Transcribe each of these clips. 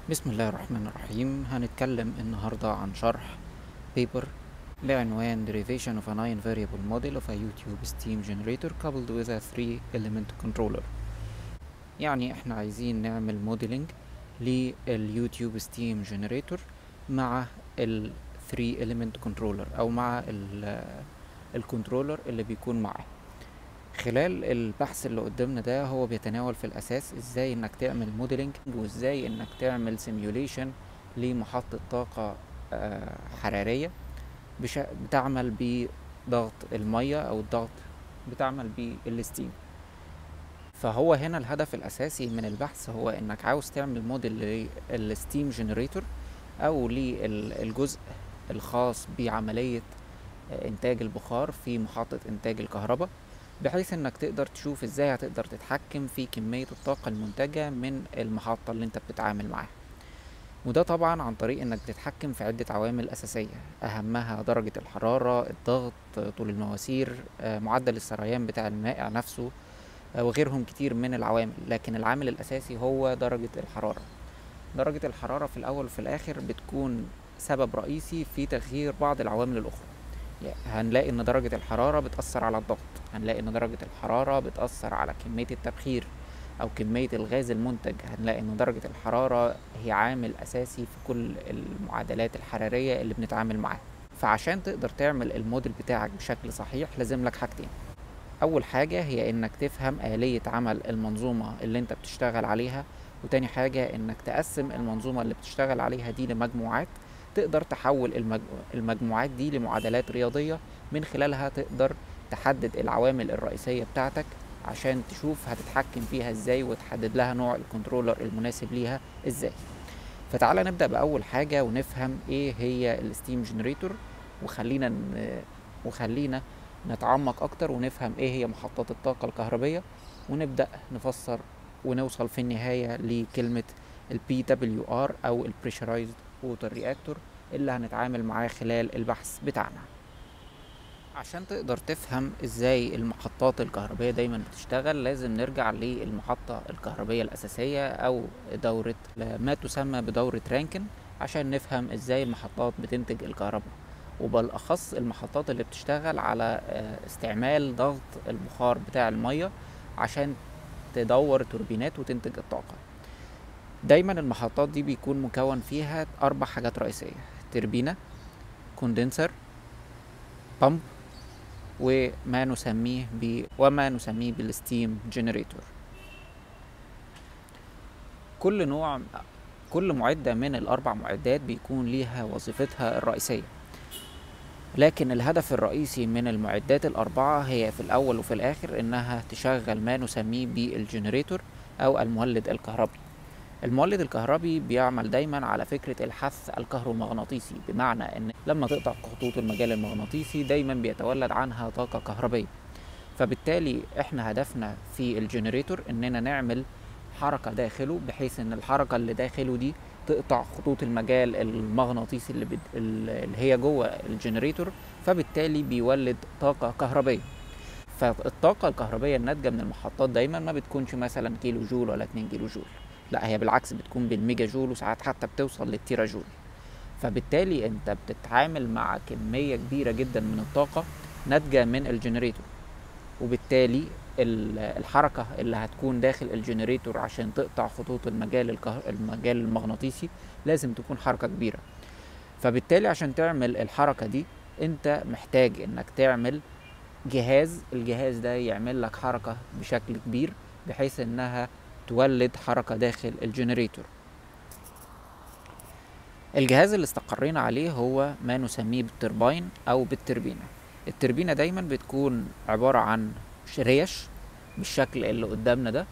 بسم الله الرحمن الرحيم هنتكلم النهاردة عن شرح paper بعنوان Derivation of a non-variable model of a YouTube steam generator coupled with a three element controller يعني احنا عايزين نعمل موديلنج لليوتيوب ستيم جنريتور مع ال 3 element controller او مع ال الكنترولر اللي بيكون معاه خلال البحث اللي قدامنا ده هو بيتناول في الاساس ازاي انك تعمل موديلنج وازاي انك تعمل سيميوليشن لمحطة طاقة آه، حرارية بش... بتعمل بضغط المية او الضغط بتعمل بالستيم فهو هنا الهدف الاساسي من البحث هو انك عاوز تعمل موديل للستيم جنريتور او للجزء الخاص بعملية انتاج البخار في محطة انتاج الكهرباء بحيث انك تقدر تشوف ازاي هتقدر تتحكم في كمية الطاقة المنتجة من المحطة اللي انت بتتعامل معاها وده طبعا عن طريق انك بتتحكم في عدة عوامل اساسية اهمها درجة الحرارة الضغط طول المواسير آه، معدل السريان بتاع المائع نفسه آه، وغيرهم كتير من العوامل لكن العامل الاساسي هو درجة الحرارة درجة الحرارة في الاول وفي الاخر بتكون سبب رئيسي في تغيير بعض العوامل الاخرى يعني هنلاقي ان درجة الحرارة بتأثر على الضغط هنلاقي ان درجة الحرارة بتأثر على كمية التبخير او كمية الغاز المنتج هنلاقي ان درجة الحرارة هي عامل اساسي في كل المعادلات الحرارية اللي بنتعامل معاها فعشان تقدر تعمل الموديل بتاعك بشكل صحيح لازم لك حاجتين اول حاجة هي انك تفهم آلية عمل المنظومة اللي انت بتشتغل عليها وتاني حاجة انك تقسم المنظومة اللي بتشتغل عليها دي لمجموعات تقدر تحول المج... المجموعات دي لمعادلات رياضية من خلالها تقدر تحدد العوامل الرئيسية بتاعتك عشان تشوف هتتحكم فيها ازاي وتحدد لها نوع الكنترولر المناسب ليها ازاي فتعالى نبدأ بأول حاجة ونفهم ايه هي الستيم جنريتور وخلينا ن... وخلينا نتعمق اكتر ونفهم ايه هي محطات الطاقة الكهربية ونبدأ نفسر ونوصل في النهاية لكلمة ال PWR أو ال Pressurized Water Reactor اللي هنتعامل معاه خلال البحث بتاعنا عشان تقدر تفهم ازاي المحطات الكهربية دايما بتشتغل لازم نرجع للمحطة الكهربية الأساسية أو دورة ما تسمى بدورة رانكن عشان نفهم ازاي المحطات بتنتج الكهرباء وبالأخص المحطات اللي بتشتغل على آه، استعمال ضغط البخار بتاع المية عشان تدور توربينات وتنتج الطاقة دايما المحطات دي بيكون مكون فيها أربع حاجات رئيسية تربينة كوندنسر بامب وما نسميه ب وما نسميه بالستيم جنريتور كل نوع كل معدة من الأربع معدات بيكون ليها وظيفتها الرئيسية لكن الهدف الرئيسي من المعدات الأربعة هي في الأول وفي الآخر إنها تشغل ما نسميه بالجنريتور أو المولد الكهربي المولد الكهربي بيعمل دايما على فكرة الحث الكهرومغناطيسي بمعنى ان لما تقطع خطوط المجال المغناطيسي دايما بيتولد عنها طاقة كهربية فبالتالي احنا هدفنا في الجنريتور اننا نعمل حركة داخله بحيث ان الحركة اللي داخله دي تقطع خطوط المجال المغناطيسي اللي, بد... اللي هي جوه الجنريتور فبالتالي بيولد طاقة كهربية فالطاقة الكهربية الناتجة من المحطات دايما ما بتكونش مثلا كيلو جول ولا 2 كيلو جول لا هي بالعكس بتكون بالميجا جول وساعات حتى بتوصل للتيرا جول فبالتالي انت بتتعامل مع كمية كبيرة جدا من الطاقة ناتجة من الجنريتور وبالتالي ال- الحركة اللي هتكون داخل الجنريتور عشان تقطع خطوط المجال الكه... المجال المغناطيسي لازم تكون حركة كبيرة فبالتالي عشان تعمل الحركة دي انت محتاج انك تعمل جهاز الجهاز ده يعمل لك حركة بشكل كبير بحيث انها تولد حركة داخل الجنريتور الجهاز اللي استقرينا عليه هو ما نسميه بالتربين او بالتربينة التربينة دايما بتكون عبارة عن ش- ريش بالشكل اللي قدامنا ده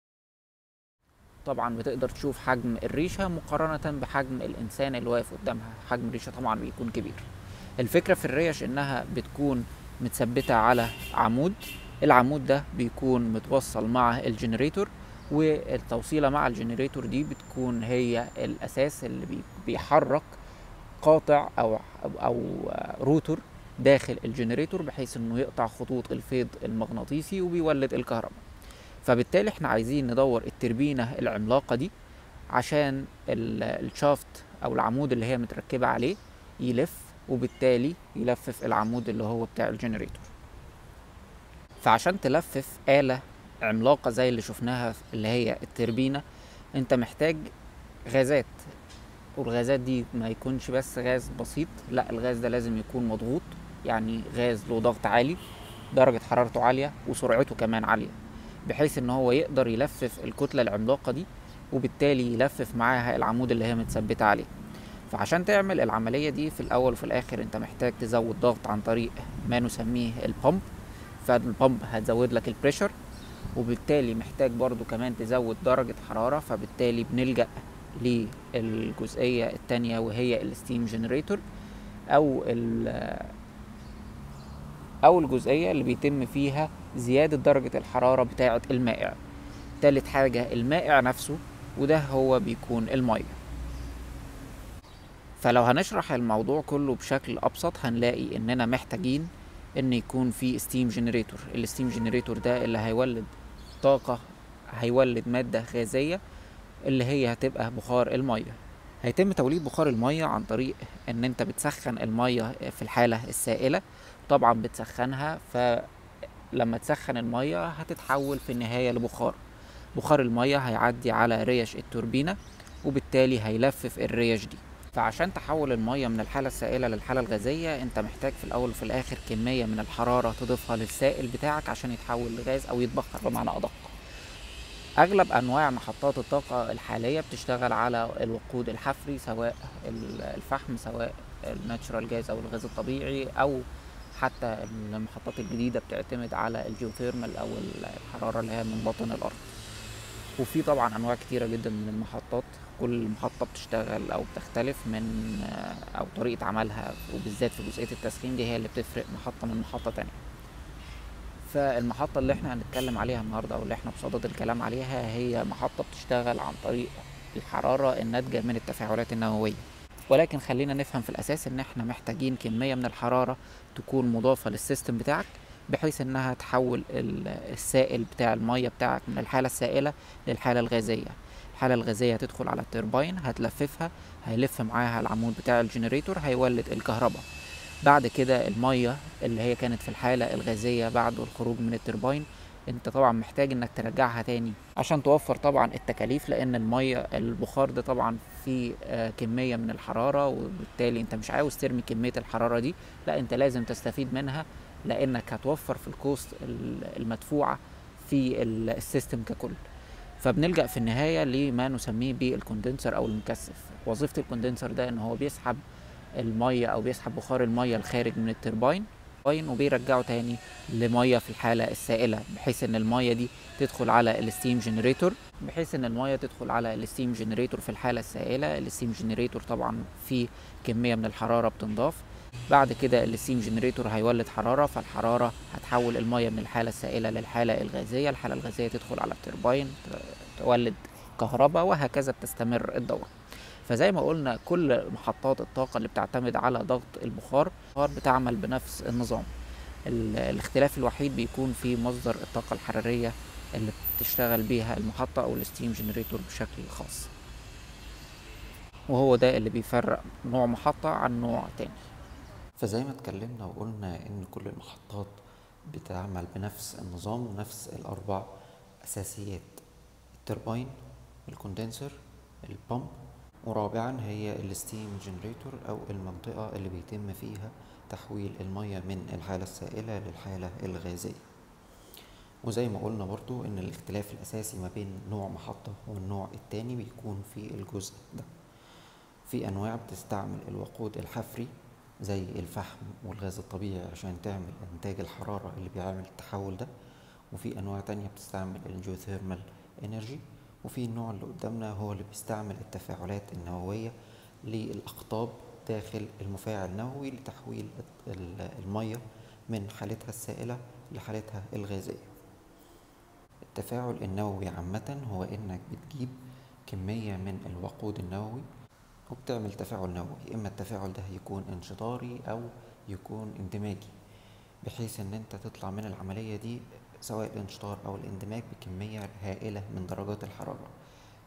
طبعا بتقدر تشوف حجم الريشة مقارنة بحجم الإنسان اللي واقف قدامها حجم الريشة طبعا بيكون كبير الفكرة في الريش إنها بتكون متثبتة على عمود العمود ده بيكون متوصل مع الجنريتور والتوصيلة مع الجنريتور دي بتكون هي الأساس اللي بي- بيحرك قاطع أو أو روتور داخل الجنريتور بحيث إنه يقطع خطوط الفيض المغناطيسي وبيولد الكهرباء فبالتالي احنا عايزين ندور التربينة العملاقة دي عشان ال- الشافت او العمود اللي هي متركبة عليه يلف وبالتالي يلفف العمود اللي هو بتاع الجنريتور فعشان تلفف آلة عملاقة زي اللي شفناها اللي هي التربينة انت محتاج غازات والغازات دي ما يكونش بس غاز بسيط لا الغاز ده لازم يكون مضغوط يعني غاز له ضغط عالي درجة حرارته عالية وسرعته كمان عالية بحيث ان هو يقدر يلفف الكتلة العملاقة دي وبالتالي يلفف معاها العمود اللي هي متثبتة عليه فعشان تعمل العملية دي في الأول وفي الآخر أنت محتاج تزود ضغط عن طريق ما نسميه البمب فالبمب هتزود لك البريشر وبالتالي محتاج برضو كمان تزود درجة حرارة فبالتالي بنلجأ للجزئية التانية وهي الستيم جنريتور أو ال- أو الجزئية اللي بيتم فيها زيادة درجة الحرارة بتاعة المائع تالت حاجة المائع نفسه وده هو بيكون المية فلو هنشرح الموضوع كله بشكل ابسط هنلاقي اننا محتاجين ان يكون في ستيم جنريتور الستيم جنريتور ده اللي هيولد طاقة هيولد مادة غازية اللي هي هتبقى بخار المية هيتم توليد بخار المية عن طريق ان انت بتسخن المية في الحالة السائلة طبعا بتسخنها فلما تسخن المية هتتحول في النهاية لبخار بخار المية هيعدي على ريش التوربينة وبالتالي هيلفف الريش دي فعشان تحول المية من الحالة السائلة للحالة الغازية انت محتاج في الاول وفي الاخر كمية من الحرارة تضيفها للسائل بتاعك عشان يتحول لغاز او يتبخر بمعنى ادق اغلب انواع محطات الطاقة الحالية بتشتغل على الوقود الحفري سواء ال- الفحم سواء الناتشرال جاز او الغاز الطبيعي او حتى المحطات الجديدة بتعتمد على الجيوثيرمال او الحرارة اللي هي من باطن الارض وفي طبعا انواع كتيره جدا من المحطات كل محطه بتشتغل او بتختلف من او طريقه عملها وبالذات في جزئيه التسخين دي هي اللي بتفرق محطه من محطه تانية فالمحطه اللي احنا هنتكلم عليها النهارده او اللي احنا بصدد الكلام عليها هي محطه بتشتغل عن طريق الحراره الناتجه من التفاعلات النوويه ولكن خلينا نفهم في الاساس ان احنا محتاجين كميه من الحراره تكون مضافه للسيستم بتاعك بحيث انها تحول ال- السائل بتاع الميه بتاعك من الحاله السائله للحاله الغازيه الحاله الغازيه هتدخل على التربين هتلففها هيلف معاها العمود بتاع الجنريتور هيولد الكهرباء بعد كده الميه اللي هي كانت في الحاله الغازيه بعد الخروج من التربين انت طبعا محتاج انك ترجعها تاني عشان توفر طبعا التكاليف لان الميه البخار ده طبعا فيه آه، كميه من الحراره وبالتالي انت مش عاوز ترمي كميه الحراره دي لا انت لازم تستفيد منها لانك هتوفر في الكوست ال- المدفوعه في ال- السيستم ككل فبنلجأ في النهاية لما نسميه بالكوندنسر أو المكثف وظيفة الكوندنسر ده إن هو بيسحب المية أو بيسحب بخار المية الخارج من التربين تربين وبيرجعه تاني لمية في الحالة السائلة بحيث إن المية دي تدخل على الستيم جنريتور بحيث إن المية تدخل على الستيم جنريتور في الحالة السائلة الستيم جنريتور طبعا فيه كمية من الحرارة بتنضاف بعد كده الستيم جنريتور هيولد حرارة فالحرارة هتحول المية من الحالة السائلة للحالة الغازية الحالة الغازية تدخل على التربين ت- تولد كهرباء وهكذا بتستمر الدورة فزي ما قلنا كل محطات الطاقة اللي بتعتمد على ضغط البخار البخار بتعمل بنفس النظام ال- الاختلاف الوحيد بيكون في مصدر الطاقة الحرارية اللي بتشتغل بيها المحطة أو الستيم جنريتور بشكل خاص وهو ده اللي بيفرق نوع محطة عن نوع تاني فزي ما اتكلمنا وقلنا ان كل المحطات بتعمل بنفس النظام ونفس الاربع اساسيات التربين الكوندنسر البامب ورابعا هي الستيم جنريتور او المنطقة اللي بيتم فيها تحويل المية من الحالة السائلة للحالة الغازية وزي ما قلنا برضو ان الاختلاف الاساسي ما بين نوع محطة والنوع التاني بيكون في الجزء ده في انواع بتستعمل الوقود الحفري زي الفحم والغاز الطبيعي عشان تعمل انتاج الحرارة اللي بيعمل التحول ده وفي انواع تانية بتستعمل الجيوثيرمال انرجي وفي النوع اللي قدامنا هو اللي بيستعمل التفاعلات النووية للأقطاب داخل المفاعل النووي لتحويل ال- المية من حالتها السائلة لحالتها الغازية التفاعل النووي عامة هو إنك بتجيب كمية من الوقود النووي وبتعمل تفاعل نووي إما التفاعل ده يكون انشطاري أو يكون اندماجي بحيث إن أنت تطلع من العملية دي سواء الانشطار أو الاندماج بكمية هائلة من درجات الحرارة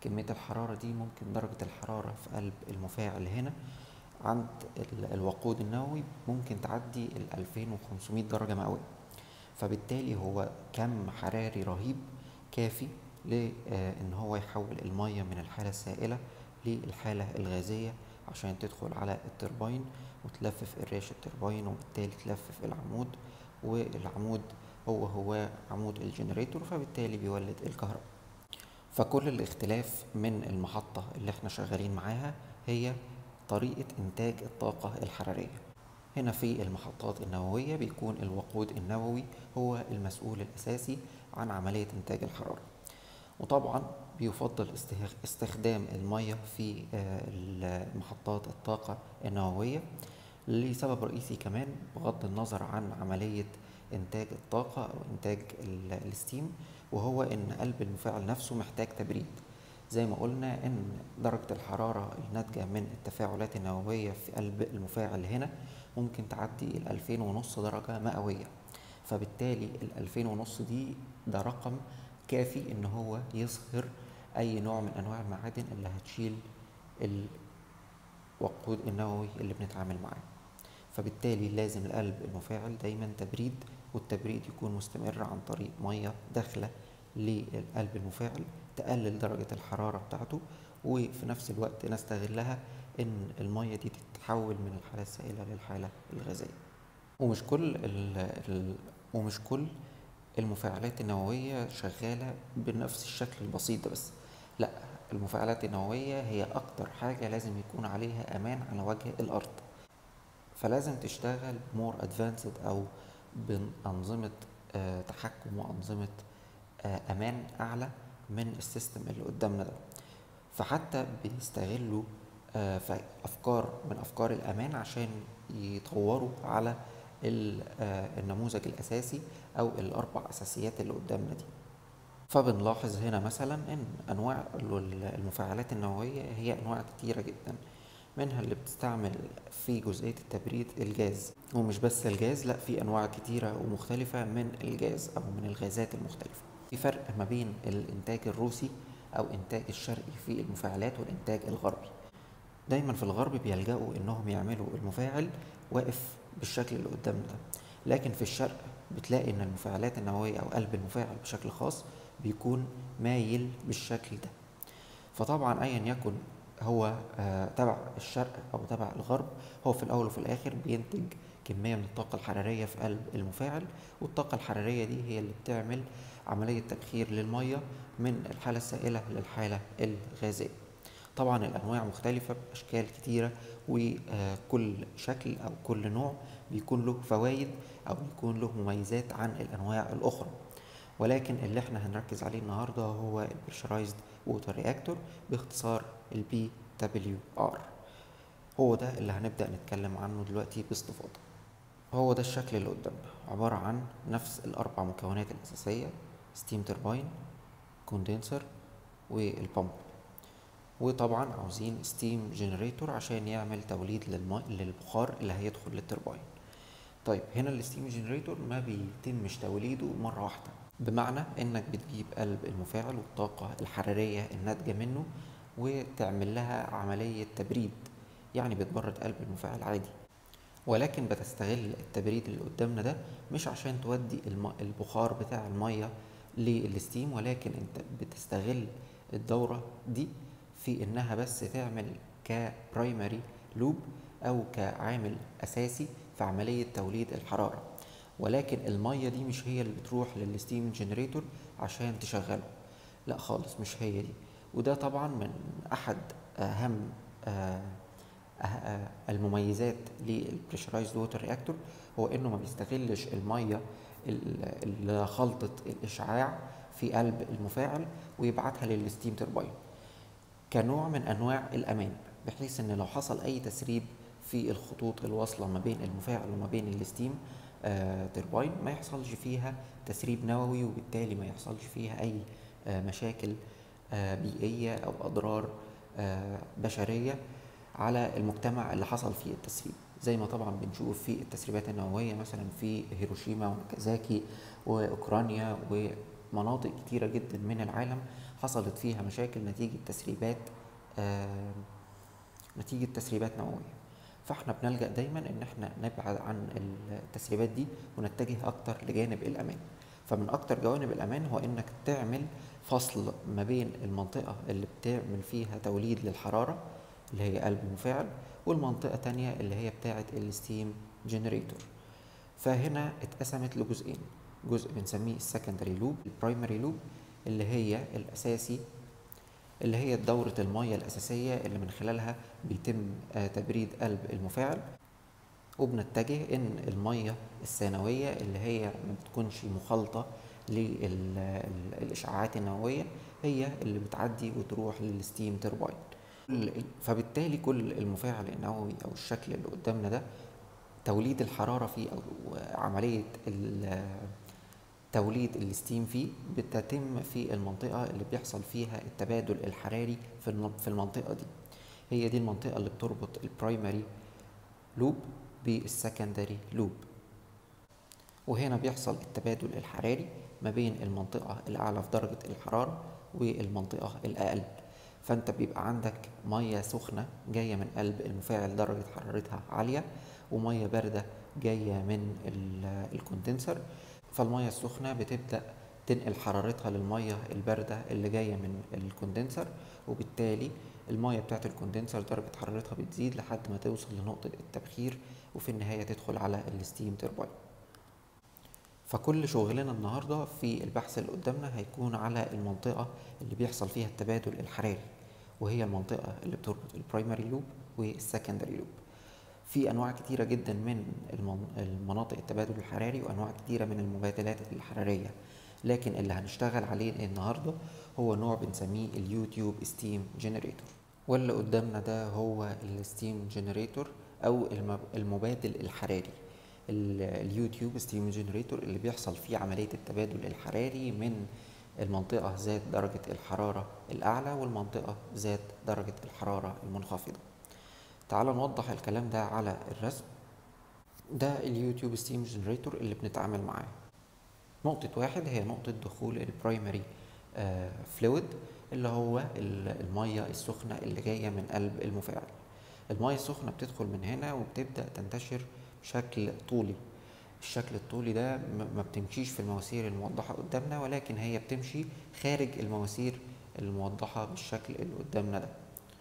كمية الحرارة دي ممكن درجة الحرارة في قلب المفاعل هنا عند ال- الوقود النووي ممكن تعدي ال 2500 درجة مئوية فبالتالي هو كم حراري رهيب كافي لان هو يحول المية من الحالة السائلة للحالة الغازية عشان تدخل على التربين وتلفف قراش التربين وبالتالي تلفف العمود والعمود هو هو عمود الجنريتور فبالتالي بيولد الكهرباء فكل الاختلاف من المحطة اللي احنا شغالين معاها هي طريقة إنتاج الطاقة الحرارية هنا في المحطات النووية بيكون الوقود النووي هو المسؤول الأساسي عن عملية إنتاج الحرارة وطبعا بيفضل استخ- استخدام المية في آه، المحطات الطاقة النووية لسبب رئيسي كمان بغض النظر عن عملية إنتاج الطاقة أو إنتاج ال- الستيم وهو إن قلب المفاعل نفسه محتاج تبريد زي ما قلنا إن درجة الحرارة الناتجة من التفاعلات النووية في قلب المفاعل هنا ممكن تعدي ال 2000 ونص درجة مئوية فبالتالي ال 2000 ونص دي ده رقم كافي إن هو يصهر أي نوع من أنواع المعادن اللي هتشيل الوقود النووي اللي بنتعامل معاه فبالتالي لازم القلب المفاعل دايما تبريد والتبريد يكون مستمر عن طريق ميه داخله للقلب المفاعل تقلل درجه الحراره بتاعته وفي نفس الوقت نستغلها ان الميه دي تتحول من الحاله السائله للحاله الغازيه ومش كل ال ال ومش كل المفاعلات النووية شغالة بنفس الشكل البسيط ده بس لا المفاعلات النووية هي أكتر حاجة لازم يكون عليها أمان على وجه الأرض فلازم تشتغل مور ادفانسد أو بأنظمة آه، تحكم وأنظمة آه، أمان أعلى من السيستم اللي قدامنا ده فحتى بيستغلوا آه، في أفكار من أفكار الأمان عشان يطوروا على ال- آه، النموذج الأساسي أو الأربع أساسيات اللي قدامنا دي فبنلاحظ هنا مثلا ان انواع ال- المفاعلات النوويه هي انواع كتيره جدا منها اللي بتستعمل في جزئيه التبريد الجاز ومش بس الجاز لا في انواع كتيره ومختلفه من الجاز او من الغازات المختلفه في فرق ما بين الانتاج الروسي او انتاج الشرقي في المفاعلات والانتاج الغربي دايما في الغرب بيلجأوا انهم يعملوا المفاعل واقف بالشكل اللي قدامنا ده لكن في الشرق بتلاقي ان المفاعلات النوويه او قلب المفاعل بشكل خاص بيكون مايل بالشكل ده فطبعا ايا يكن هو آه، تبع الشرق او تبع الغرب هو في الاول وفي الاخر بينتج كميه من الطاقه الحراريه في قلب المفاعل والطاقه الحراريه دي هي اللي بتعمل عمليه تبخير للميه من الحاله السائله للحاله الغازيه طبعا الانواع مختلفه باشكال كتيره وكل شكل او كل نوع بيكون له فوائد او بيكون له مميزات عن الانواع الاخرى ولكن اللي احنا هنركز عليه النهارده هو البريشرايزد ووتر رياكتور باختصار البي دبليو ار هو ده اللي هنبدا نتكلم عنه دلوقتي باستفاضه هو ده الشكل اللي قدامنا عباره عن نفس الاربع مكونات الاساسيه ستيم ترباين كوندنسر والبامب وطبعا عاوزين ستيم جنريتور عشان يعمل توليد للماء للبخار اللي هيدخل للترباين طيب هنا الستيم جنريتور ما بيتمش توليده مرة واحدة بمعنى انك بتجيب قلب المفاعل والطاقة الحرارية الناتجة منه وتعمل لها عملية تبريد يعني بتبرد قلب المفاعل عادي ولكن بتستغل التبريد اللي قدامنا ده مش عشان تودي الم... البخار بتاع المية للستيم ولكن انت بتستغل الدورة دي في انها بس تعمل كبرايمري لوب او كعامل اساسي في عملية توليد الحرارة ولكن المية دي مش هي اللي بتروح للستيم جنريتور عشان تشغله لا خالص مش هي دي وده طبعا من احد اهم آه آه آه المميزات للبريشرايزد ووتر رياكتور هو انه ما بيستغلش الميه ال- اللي خلطت الاشعاع في قلب المفاعل ويبعتها للستيم ترباين كنوع من انواع الامان بحيث ان لو حصل اي تسريب في الخطوط الواصله ما بين المفاعل وما بين الستيم آه ترباين ما يحصلش فيها تسريب نووي وبالتالي ما يحصلش فيها اي آه مشاكل آه بيئيه او اضرار آه بشريه على المجتمع اللي حصل فيه التسريب زي ما طبعا بنشوف في التسريبات النوويه مثلا في هيروشيما وناكازاكي واوكرانيا ومناطق كتيره جدا من العالم حصلت فيها مشاكل نتيجة تسريبات آه نتيجة تسريبات نووية فاحنا بنلجأ دايما ان احنا نبعد عن التسريبات دي ونتجه اكتر لجانب الامان فمن اكتر جوانب الامان هو انك تعمل فصل ما بين المنطقة اللي بتعمل فيها توليد للحرارة اللي هي قلب المفاعل والمنطقة تانية اللي هي بتاعة الستيم جنريتور فهنا اتقسمت لجزئين جزء بنسميه السكندري لوب البرايمري لوب اللي هي الاساسي اللي هي دورة المية الأساسية اللي من خلالها بيتم تبريد قلب المفاعل وبنتجه إن المية الثانوية اللي هي ما بتكونش مخالطة للإشعاعات النووية هي اللي بتعدي وتروح للستيم ترباين فبالتالي كل المفاعل النووي أو الشكل اللي قدامنا ده توليد الحرارة فيه أو عملية توليد الستيم فيه بتتم في المنطقة اللي بيحصل فيها التبادل الحراري في المنطقة دي هي دي المنطقة اللي بتربط البرايمري لوب بالسكندري لوب وهنا بيحصل التبادل الحراري ما بين المنطقة الأعلى في درجة الحرارة والمنطقة الأقل فأنت بيبقى عندك مية سخنة جاية من قلب المفاعل درجة حرارتها عالية ومية باردة جاية من الكوندنسر فالمية السخنة بتبدأ تنقل حرارتها للمية الباردة اللي جاية من الكوندنسر وبالتالي المية بتاعت الكوندنسر درجة حرارتها بتزيد لحد ما توصل لنقطة التبخير وفي النهاية تدخل على الستيم ترباين فكل شغلنا النهاردة في البحث اللي قدامنا هيكون على المنطقة اللي بيحصل فيها التبادل الحراري وهي المنطقة اللي بتربط البرايمري لوب والسكندري لوب في انواع كتيره جدا من المناطق التبادل الحراري وانواع كتيره من المبادلات الحراريه لكن اللي هنشتغل عليه النهارده هو نوع بنسميه اليوتيوب ستيم جنريتور واللي قدامنا ده هو الستيم جنريتور او المبادل الحراري اليوتيوب ستيم جنريتور اللي بيحصل فيه عمليه التبادل الحراري من المنطقه ذات درجه الحراره الاعلى والمنطقه ذات درجه الحراره المنخفضه تعال نوضح الكلام ده على الرسم ده اليوتيوب ستيم جنريتور اللي بنتعامل معاه نقطة واحد هي نقطة دخول البرايمري فلويد اللي هو المية السخنة اللي جاية من قلب المفاعل المية السخنة بتدخل من هنا وبتبدأ تنتشر بشكل طولي الشكل الطولي ده ما بتمشيش في المواسير الموضحة قدامنا ولكن هي بتمشي خارج المواسير الموضحة بالشكل اللي قدامنا ده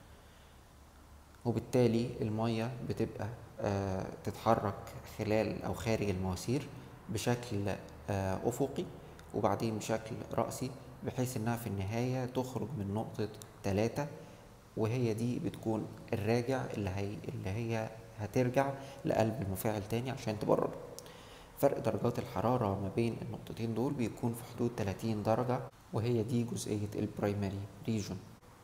وبالتالي المية بتبقى آه تتحرك خلال أو خارج المواسير بشكل آه أفقي وبعدين بشكل رأسي بحيث إنها في النهاية تخرج من نقطة تلاتة وهي دي بتكون الراجع اللي هي اللي هي هترجع لقلب المفاعل تاني عشان تبرده فرق درجات الحرارة ما بين النقطتين دول بيكون في حدود 30 درجة وهي دي جزئية البرايمري ريجون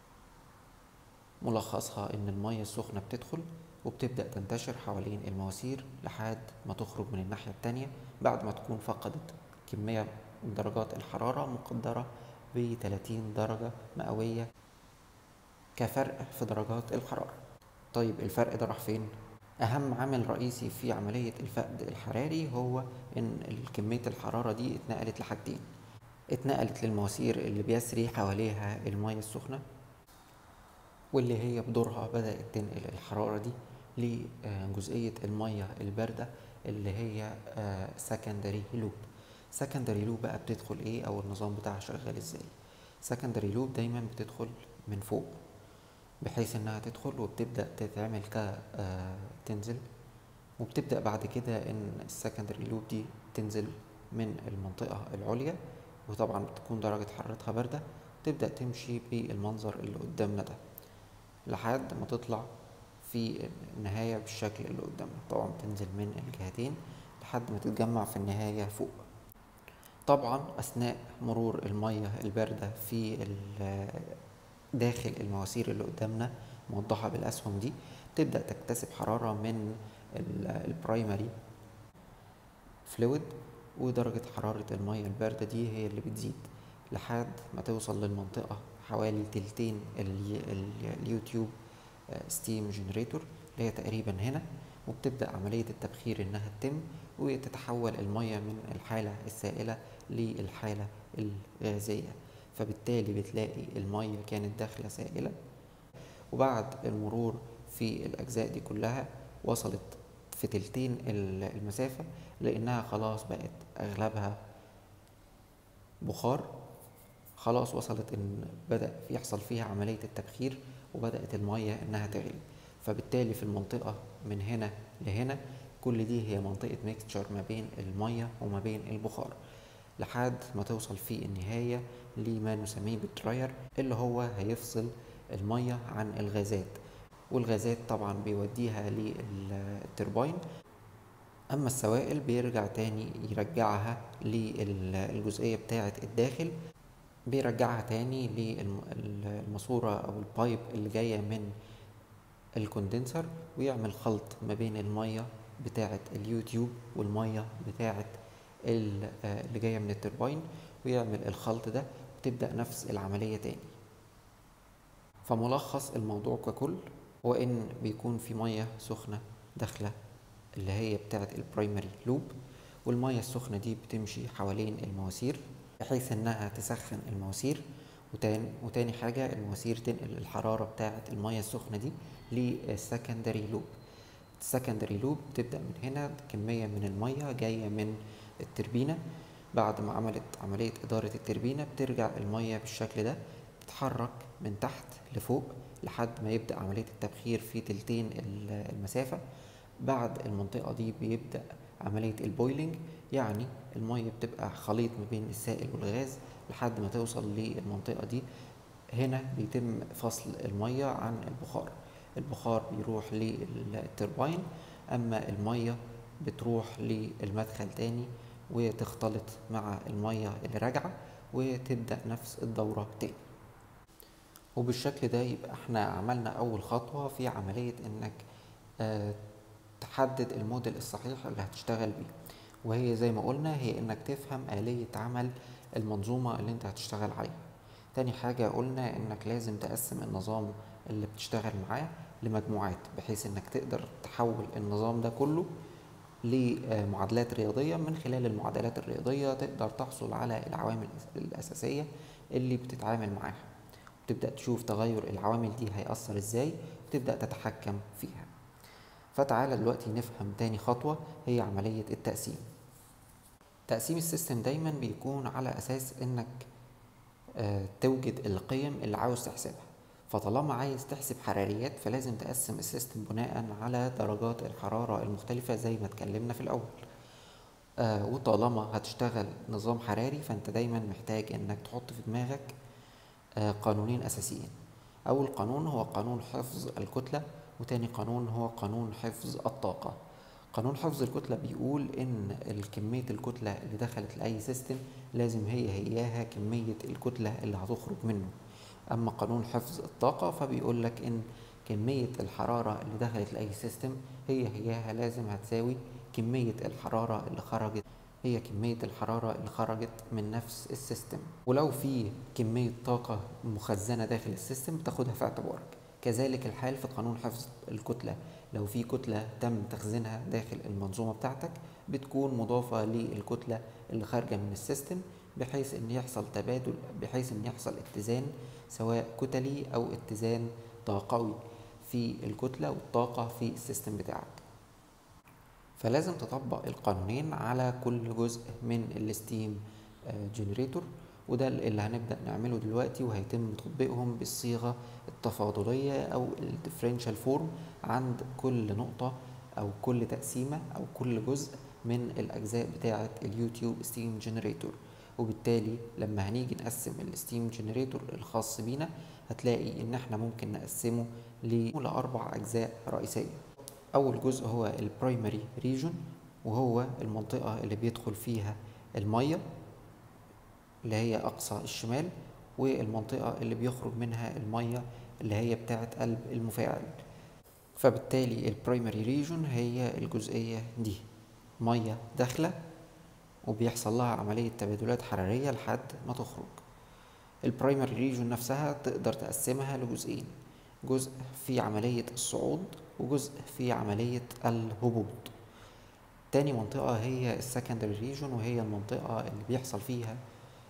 ملخصها ان المية السخنة بتدخل وبتبدأ تنتشر حوالين المواسير لحد ما تخرج من الناحية التانية بعد ما تكون فقدت كمية من درجات الحرارة مقدرة ب 30 درجة مئوية كفرق في درجات الحرارة طيب الفرق ده راح فين؟ أهم عامل رئيسي في عملية الفقد الحراري هو إن كمية الحرارة دي اتنقلت لحاجتين اتنقلت للمواسير اللي بيسري حواليها المية السخنة واللي هي بدورها بدأت تنقل الحرارة دي لجزئية المية الباردة اللي هي سكندري لوب سكندري لوب بقى بتدخل ايه او النظام بتاعها شغال ازاي سكندري لوب دايما بتدخل من فوق بحيث انها تدخل وبتبدأ تتعمل ك تنزل وبتبدأ بعد كده ان السكندري لوب دي تنزل من المنطقة العليا وطبعا بتكون درجة حرارتها باردة تبدأ تمشي بالمنظر اللي قدامنا ده لحد ما تطلع في النهاية بالشكل اللي قدامنا طبعا بتنزل من الجهتين لحد ما تتجمع في النهاية فوق طبعا أثناء مرور المية الباردة في داخل المواسير اللي قدامنا موضحة بالأسهم دي تبدأ تكتسب حرارة من البرايمري فلويد ودرجة حرارة المية الباردة دي هي اللي بتزيد لحد ما توصل للمنطقة حوالي تلتين اليوتيوب ستيم جنريتور اللي هي تقريبا هنا وبتبدأ عملية التبخير إنها تتم وتتحول المية من الحالة السائلة للحالة الغازية فبالتالي بتلاقي المية كانت داخلة سائلة وبعد المرور في الأجزاء دي كلها وصلت في تلتين المسافة لأنها خلاص بقت أغلبها بخار خلاص وصلت إن بدأ يحصل فيها عملية التبخير وبدأت المية إنها تغلي فبالتالي في المنطقة من هنا لهنا كل دي هي منطقة ميكستشر ما بين المية وما بين البخار لحد ما توصل في النهاية لما نسميه بالدراير اللي هو هيفصل المية عن الغازات والغازات طبعا بيوديها للتربين اما السوائل بيرجع تاني يرجعها للجزئية بتاعة الداخل بيرجعها تاني للماسورة او البايب اللي جاية من الكوندنسر ويعمل خلط ما بين المية بتاعة اليوتيوب والمية بتاعة اللي جاية من التربين ويعمل الخلط ده وتبدأ نفس العملية تاني فملخص الموضوع ككل هو ان بيكون في مية سخنة داخلة اللي هي بتاعة البرايمري لوب والمية السخنة دي بتمشي حوالين المواسير بحيث انها تسخن المواسير وتاني, وتاني حاجة المواسير تنقل الحرارة بتاعة المية السخنة دي للسكندري لوب السكندري لوب تبدأ من هنا كمية من المية جاية من التربينة بعد ما عملت عملية إدارة التربينة بترجع المية بالشكل ده تتحرك من تحت لفوق لحد ما يبدأ عملية التبخير في تلتين المسافة بعد المنطقة دي بيبدأ عملية البويلنج يعني المية بتبقى خليط ما بين السائل والغاز لحد ما توصل للمنطقة دي هنا بيتم فصل المية عن البخار البخار بيروح للتربين أما المية بتروح للمدخل تاني وتختلط مع المية اللي راجعة وتبدأ نفس الدورة تاني وبالشكل ده يبقى احنا عملنا أول خطوة في عملية إنك اه تحدد الموديل الصحيح اللي هتشتغل بيه وهي زي ما قلنا هي إنك تفهم آلية عمل المنظومة اللي انت هتشتغل عليها تاني حاجة قلنا إنك لازم تقسم النظام اللي بتشتغل معاه لمجموعات بحيث إنك تقدر تحول النظام ده كله لمعادلات رياضية من خلال المعادلات الرياضية تقدر تحصل على العوامل الأساسية اللي بتتعامل معاها وتبدأ تشوف تغير العوامل دي هيأثر ازاي وتبدأ تتحكم فيها فتعالى دلوقتي نفهم تاني خطوة هي عملية التقسيم تقسيم السيستم دايما بيكون على أساس إنك آه توجد القيم اللي عاوز تحسبها فطالما عايز تحسب حراريات فلازم تقسم السيستم بناء على درجات الحرارة المختلفة زي ما اتكلمنا في الأول آه وطالما هتشتغل نظام حراري فانت دايما محتاج انك تحط في دماغك آه قانونين أساسيين أول قانون هو قانون حفظ الكتلة وتاني قانون هو قانون حفظ الطاقة قانون حفظ الكتلة بيقول إن كمية الكتلة اللي دخلت لأي سيستم لازم هي هياها كمية الكتلة اللي هتخرج منه أما قانون حفظ الطاقة فبيقول لك إن كمية الحرارة اللي دخلت لأي سيستم هي هياها لازم هتساوي كمية الحرارة اللي خرجت هي كمية الحرارة اللي خرجت من نفس السيستم ولو في كمية طاقة مخزنة داخل السيستم تاخدها في اعتبارك كذلك الحال في قانون حفظ الكتلة لو في كتلة تم تخزينها داخل المنظومة بتاعتك بتكون مضافة للكتلة اللي خارجة من السيستم بحيث ان يحصل تبادل بحيث ان يحصل اتزان سواء كتلي او اتزان طاقوي في الكتلة والطاقة في السيستم بتاعك فلازم تطبق القانونين على كل جزء من الستيم جنريتور وده اللي هنبدأ نعمله دلوقتي وهيتم تطبيقهم بالصيغة التفاضلية أو الديفرنشال فورم عند كل نقطة أو كل تقسيمة أو كل جزء من الأجزاء بتاعة اليوتيوب ستيم جنريتور وبالتالي لما هنيجي نقسم الستيم جنريتور الخاص بينا هتلاقي ان احنا ممكن نقسمه لأربع أجزاء رئيسية أول جزء هو البرايمري ريجون وهو المنطقة اللي بيدخل فيها المية اللي هي أقصى الشمال والمنطقة اللي بيخرج منها المية اللي هي بتاعة قلب المفاعل فبالتالي البرايمري ريجون هي الجزئية دي مية داخلة وبيحصل لها عملية تبادلات حرارية لحد ما تخرج البرايمري ريجون نفسها تقدر تقسمها لجزئين جزء في عملية الصعود وجزء في عملية الهبوط تاني منطقة هي السكندري ريجون وهي المنطقة اللي بيحصل فيها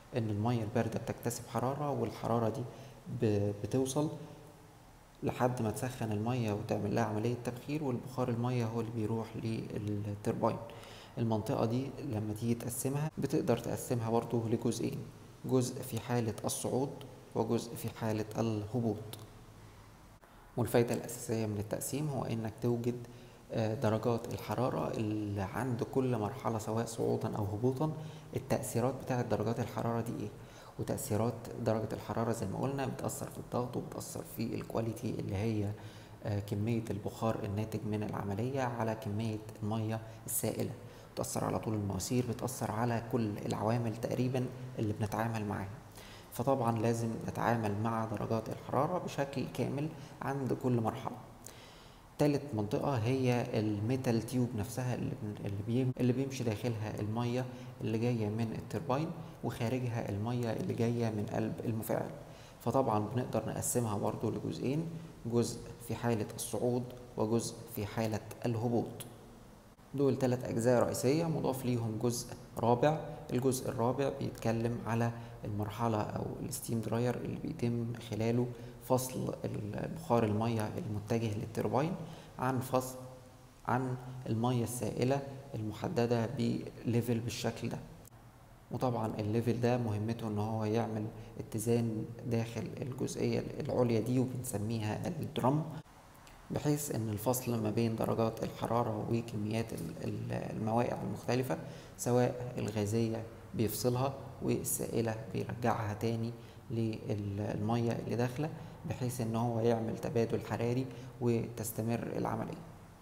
ان المية الباردة بتكتسب حرارة والحرارة دي ب- بتوصل لحد ما تسخن المية وتعمل لها عملية تبخير والبخار المية هو اللي بيروح للتربين المنطقة دي لما تيجي تقسمها بتقدر تقسمها برضو لجزئين جزء في حالة الصعود وجزء في حالة الهبوط والفايدة الأساسية من التقسيم هو إنك توجد آه، درجات الحرارة اللي عند كل مرحلة سواء صعودا أو هبوطا التأثيرات بتاعة درجات الحرارة دي إيه وتأثيرات درجة الحرارة زي ما قلنا بتأثر في الضغط وبتأثر في الكواليتي اللي هي آه، كمية البخار الناتج من العملية على كمية المية السائلة بتأثر على طول المواسير بتأثر على كل العوامل تقريبا اللي بنتعامل معاها فطبعا لازم نتعامل مع درجات الحرارة بشكل كامل عند كل مرحلة تالت منطقة هي الميتال تيوب نفسها اللي بن- اللي بيم- اللي بيمشي داخلها المية اللي جاية من التربين وخارجها المية اللي جاية من قلب المفاعل فطبعا بنقدر نقسمها برضو لجزئين جزء في حالة الصعود وجزء في حالة الهبوط دول ثلاث أجزاء رئيسية مضاف ليهم جزء رابع الجزء الرابع بيتكلم على المرحلة أو الستيم دراير اللي بيتم خلاله فصل ال- بخار المية المتجه للتربين عن فصل عن المية السائلة المحددة بليفل بالشكل ده وطبعا الليفل ده مهمته ان هو يعمل اتزان داخل الجزئية العليا دي وبنسميها الدرم بحيث ان الفصل ما بين درجات الحرارة وكميات ال- ال- الموائع المختلفة سواء الغازية بيفصلها والسائلة بيرجعها تاني للمية اللي داخلة بحيث ان هو يعمل تبادل حراري وتستمر العملية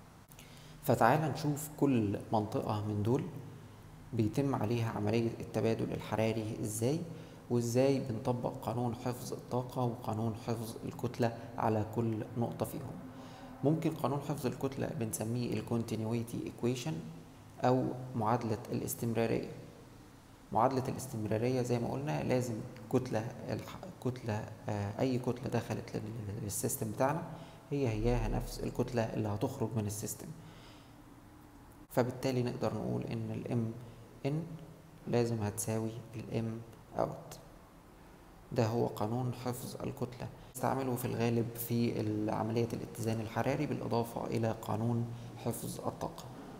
فتعال نشوف كل منطقة من دول بيتم عليها عملية التبادل الحراري ازاي وازاي بنطبق قانون حفظ الطاقة وقانون حفظ الكتلة على كل نقطة فيهم ممكن قانون حفظ الكتلة بنسميه ال continuity equation أو معادلة الاستمرارية معادلة الاستمرارية زي ما قلنا لازم كتلة الح... كتلة آه، أي كتلة دخلت لل- للسيستم بتاعنا هي هياها نفس الكتلة اللي هتخرج من السيستم فبالتالي نقدر نقول إن الام ان لازم هتساوي الام اوت ده هو قانون حفظ الكتلة استعمله في الغالب في عملية الاتزان الحراري بالإضافة إلى قانون حفظ الطاقة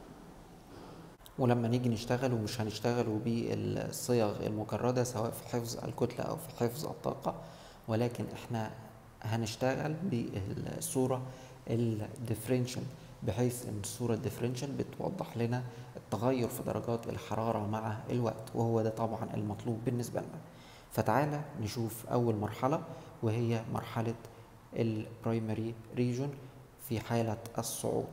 ولما نيجي نشتغل ومش هنشتغله بالصيغ المكررة سواء في حفظ الكتلة أو في حفظ الطاقة ولكن احنا هنشتغل بالصورة الديفرنشال بحيث ان الصورة الديفرنشال بتوضح لنا التغير في درجات الحرارة مع الوقت وهو ده طبعا المطلوب بالنسبة لنا فتعالى نشوف أول مرحلة وهي مرحلة البرايمري ريجون في حالة الصعود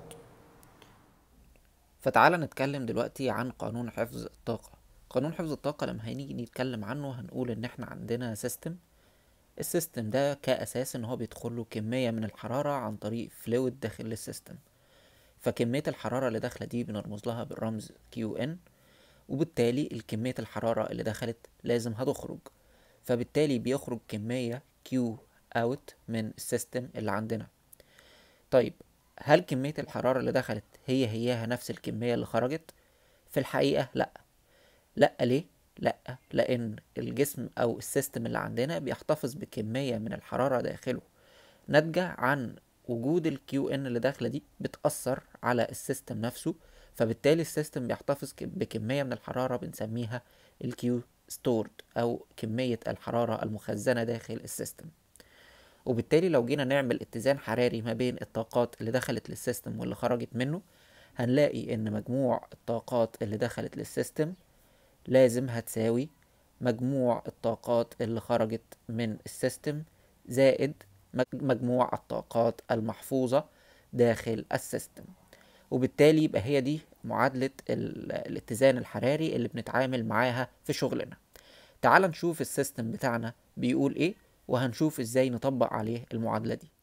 فتعالى نتكلم دلوقتي عن قانون حفظ الطاقة قانون حفظ الطاقة لما هنيجي نتكلم عنه هنقول ان احنا عندنا سيستم السيستم ده كأساس ان هو بيدخله كمية من الحرارة عن طريق فلويد داخل السيستم فكمية الحرارة اللي داخلة دي بنرمز لها بالرمز QN وبالتالي الكمية الحرارة اللي دخلت لازم هتخرج فبالتالي بيخرج كمية Q out من السيستم اللي عندنا طيب هل كمية الحرارة اللي دخلت هي هياها نفس الكمية اللي خرجت؟ في الحقيقة لأ لأ ليه؟ لأ لأن الجسم أو السيستم اللي عندنا بيحتفظ بكمية من الحرارة داخله ناتجة عن وجود ال QN اللي داخلة دي بتأثر على السيستم نفسه فبالتالي السيستم بيحتفظ ك- بكمية من الحرارة بنسميها ال Q stored أو كمية الحرارة المخزنة داخل السيستم وبالتالي لو جينا نعمل اتزان حراري ما بين الطاقات اللي دخلت للسيستم واللي خرجت منه هنلاقي ان مجموع الطاقات اللي دخلت للسيستم لازم هتساوي مجموع الطاقات اللي خرجت من السيستم زائد مج- مجموع الطاقات المحفوظة داخل السيستم وبالتالي يبقى هي دي معادلة ال- الاتزان الحراري اللي بنتعامل معاها في شغلنا تعال نشوف السيستم بتاعنا بيقول ايه وهنشوف ازاي نطبق عليه المعادلة دي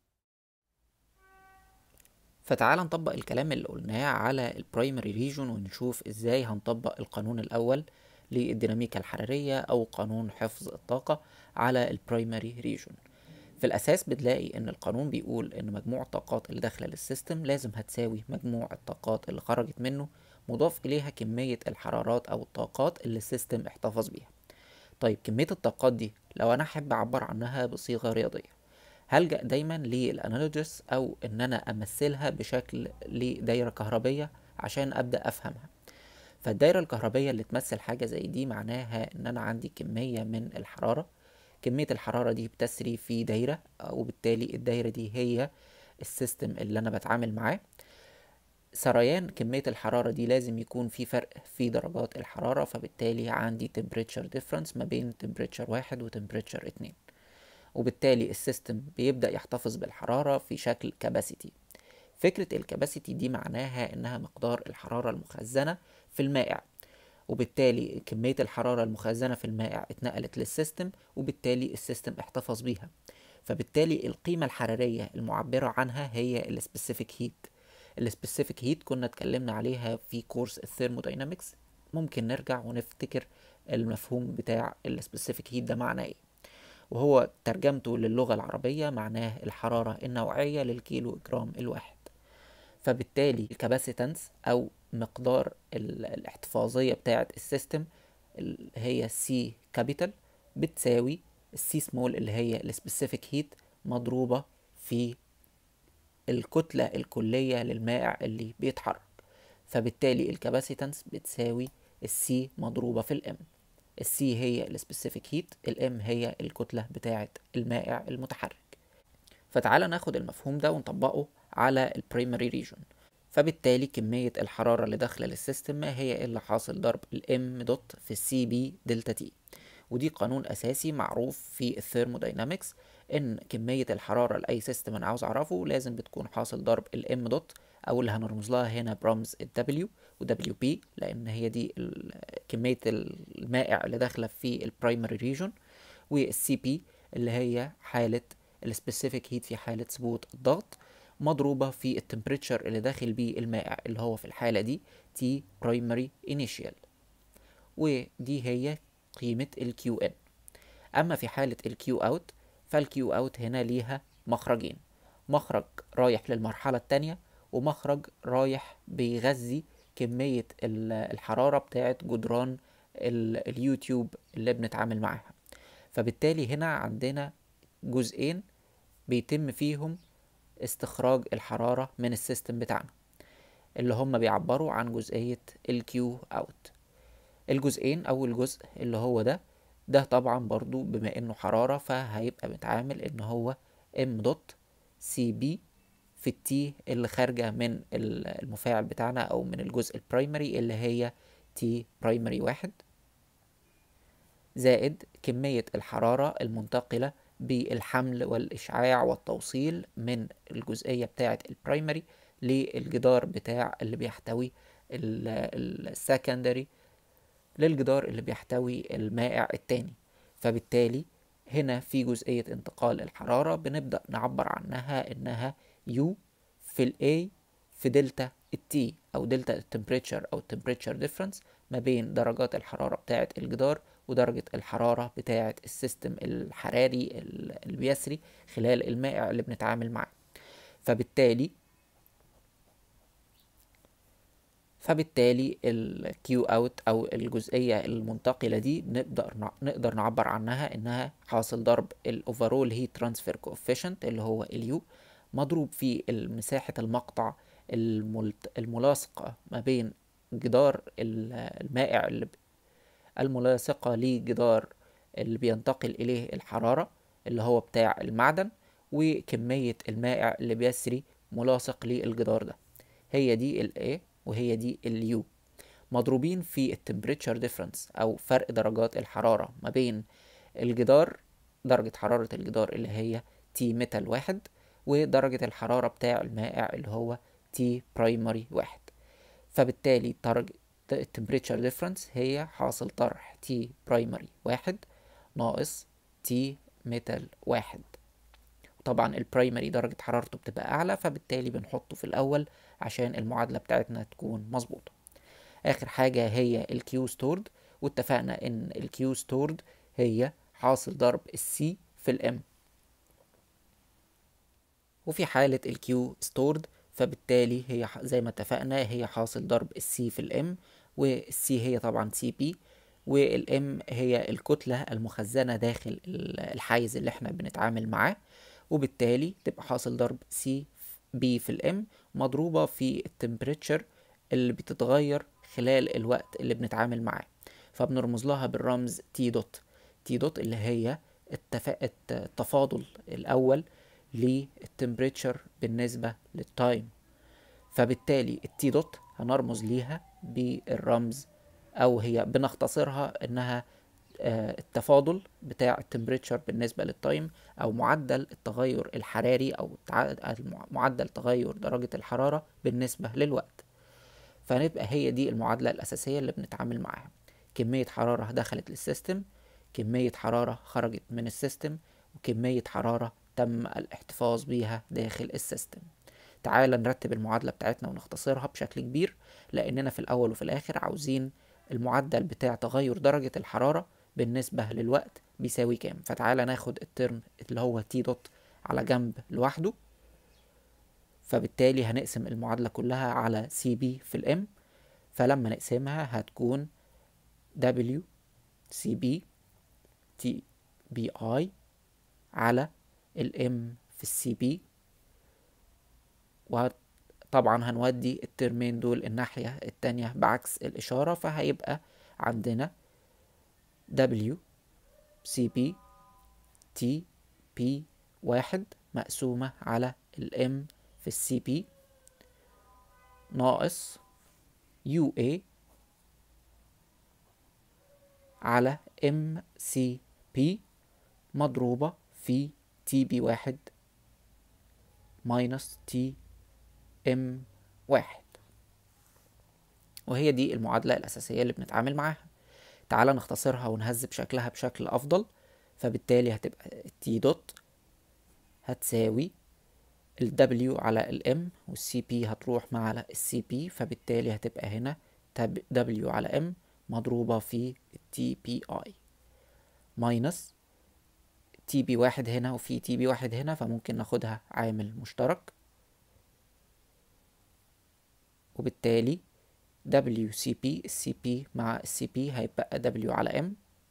فتعال نطبق الكلام اللي قلناه على البرايمري ريجون ونشوف ازاي هنطبق القانون الاول للديناميكا الحرارية او قانون حفظ الطاقة على البرايمري ريجون في الاساس بتلاقي ان القانون بيقول ان مجموع الطاقات اللي داخله للسيستم لازم هتساوي مجموع الطاقات اللي خرجت منه مضاف اليها كمية الحرارات او الطاقات اللي السيستم احتفظ بيها طيب كمية الطاقات دي لو أنا أحب أعبر عنها بصيغة رياضية هلجأ دايما للأنالوجيس أو إن أنا أمثلها بشكل لدايرة كهربية عشان أبدأ أفهمها فالدايرة الكهربية اللي تمثل حاجة زي دي معناها إن أنا عندي كمية من الحرارة كمية الحرارة دي بتسري في دايرة وبالتالي الدايرة دي هي السيستم اللي أنا بتعامل معاه سريان كمية الحرارة دي لازم يكون في فرق في درجات الحرارة فبالتالي عندي temperature difference ما بين temperature واحد و temperature اتنين وبالتالي السيستم بيبدأ يحتفظ بالحرارة في شكل كاباسيتي فكرة الكاباسيتي دي معناها إنها مقدار الحرارة المخزنة في المائع وبالتالي كمية الحرارة المخزنة في المائع اتنقلت للسيستم وبالتالي السيستم احتفظ بيها فبالتالي القيمة الحرارية المعبرة عنها هي السبيسيفيك هيت السبيسيفيك هيت كنا اتكلمنا عليها في كورس الثيرموداينامكس ممكن نرجع ونفتكر المفهوم بتاع السبيسيفيك هيت ده معناه ايه وهو ترجمته للغة العربية معناه الحرارة النوعية للكيلو جرام الواحد فبالتالي الكاباسيتنس أو مقدار الاحتفاظية بتاعة السيستم اللي هي سي كابيتال بتساوي السي سمول اللي هي السبيسيفيك هيت مضروبة في الكتلة الكلية للمائع اللي بيتحرك فبالتالي الكاباسيتنس بتساوي السي مضروبة في الام السي هي السبيسيفيك هيت الام هي الكتلة بتاعة المائع المتحرك فتعالى ناخد المفهوم ده ونطبقه على البريمري ريجون فبالتالي كمية الحرارة اللي داخلة للسيستم ما هي إلا حاصل ضرب الام دوت في السي بي دلتا تي ودي قانون أساسي معروف في الثيرموداينامكس إن كمية الحرارة لأي سيستم أنا عاوز أعرفه لازم بتكون حاصل ضرب الام دوت أو اللي هنرمز لها هنا برمز ال W و WP لأن هي دي كمية المائع اللي داخلة في البرايمري ريجون والسي بي اللي هي حالة السبيسيفيك هيت في حالة ثبوت الضغط مضروبة في التمبريتشر اللي داخل بيه المائع اللي هو في الحالة دي T primary initial ودي هي قيمة ال QN أما في حالة ال Q out فال Q out هنا ليها مخرجين مخرج رايح للمرحلة التانية ومخرج رايح بيغذي كمية الحرارة بتاعت جدران اليوتيوب اللي بنتعامل معاها فبالتالي هنا عندنا جزئين بيتم فيهم استخراج الحرارة من السيستم بتاعنا اللي هم بيعبروا عن جزئية الكيو اوت الجزئين أول جزء اللي هو ده ده طبعا برضو بما انه حرارة فهيبقى متعامل ان هو ام دوت سي بي في التي اللي خارجة من المفاعل بتاعنا او من الجزء البرايمري اللي هي تي برايمري واحد زائد كمية الحرارة المنتقلة بالحمل والإشعاع والتوصيل من الجزئية بتاعة البرايمري للجدار بتاع اللي بيحتوي السكندري للجدار اللي بيحتوي المائع التاني فبالتالي هنا في جزئية انتقال الحرارة بنبدأ نعبر عنها إنها U في ال A في دلتا التي أو دلتا التمبريتشر أو التمبريتشر ديفرنس ما بين درجات الحرارة بتاعة الجدار ودرجة الحرارة بتاعة السيستم الحراري اللي بيسري خلال المائع اللي بنتعامل معاه فبالتالي فبالتالي الكيو اوت او الجزئيه المنتقله دي نقدر نقدر نعبر عنها انها حاصل ضرب الاوفرول هيت ترانسفير كوفيشنت اللي هو اليو مضروب في مساحه المقطع الملاصقه ما بين جدار المائع اللي الملاصقه لجدار اللي بينتقل اليه الحراره اللي هو بتاع المعدن وكميه المائع اللي بيسري ملاصق للجدار ده هي دي ال A وهي دي اليو مضروبين في التمبريتشر ديفرنس او فرق درجات الحرارة ما بين الجدار درجة حرارة الجدار اللي هي تي ميتال واحد ودرجة الحرارة بتاع المائع اللي هو تي برايمري واحد فبالتالي درجة التمبريتشر ديفرنس هي حاصل طرح تي برايمري واحد ناقص تي ميتال واحد طبعا البرايمري درجة حرارته بتبقى أعلى فبالتالي بنحطه في الأول عشان المعادلة بتاعتنا تكون مظبوطة آخر حاجة هي الكيو ستورد واتفقنا إن الكيو ستورد هي حاصل ضرب السي في الام وفي حالة الكيو ستورد فبالتالي هي زي ما اتفقنا هي حاصل ضرب السي في الام والسي هي طبعا سي بي والام هي الكتلة المخزنة داخل ال- الحيز اللي احنا بنتعامل معاه وبالتالي تبقى حاصل ضرب سي بي في الام مضروبة في التمبريتشر اللي بتتغير خلال الوقت اللي بنتعامل معاه فبنرمز لها بالرمز تي دوت تي دوت اللي هي التفا... الت- التفاضل الأول للتمبريتشر بالنسبة للتايم فبالتالي التي دوت هنرمز ليها بالرمز او هي بنختصرها انها آه، التفاضل بتاع التمبريتشر بالنسبة للتايم او معدل التغير الحراري او تع- المع- معدل تغير درجة الحرارة بالنسبة للوقت فنبقى هي دي المعادلة الأساسية اللي بنتعامل معاها كمية حرارة دخلت للسيستم كمية حرارة خرجت من السيستم وكمية حرارة تم الاحتفاظ بيها داخل السيستم تعال نرتب المعادلة بتاعتنا ونختصرها بشكل كبير لأننا في الأول وفي الآخر عاوزين المعدل بتاع تغير درجة الحرارة بالنسبة للوقت بيساوي كام فتعال ناخد الترم اللي هو تي دوت على جنب لوحده فبالتالي هنقسم المعادلة كلها على سي بي في الام فلما نقسمها هتكون W سي بي تي بي اي على الام في السي بي وطبعا هنودي الترمين دول الناحية التانية بعكس الإشارة فهيبقى عندنا W سي بي تي بي واحد مقسومة على الام في السي بي ناقص يو اي على ام سي بي مضروبة في تي بي واحد ماينس تي ام واحد وهي دي المعادلة الأساسية اللي بنتعامل معاها تعالى نختصرها ونهذب شكلها بشكل أفضل فبالتالي هتبقى تي دوت هتساوي ال W على ال M وال CP هتروح مع ال CP فبالتالي هتبقى هنا تب- W على M مضروبة في ال TPI ماينس تي بي واحد هنا وفي تي بي واحد هنا فممكن ناخدها عامل مشترك وبالتالي WCP السي بي مع السي بي هيبقى W على M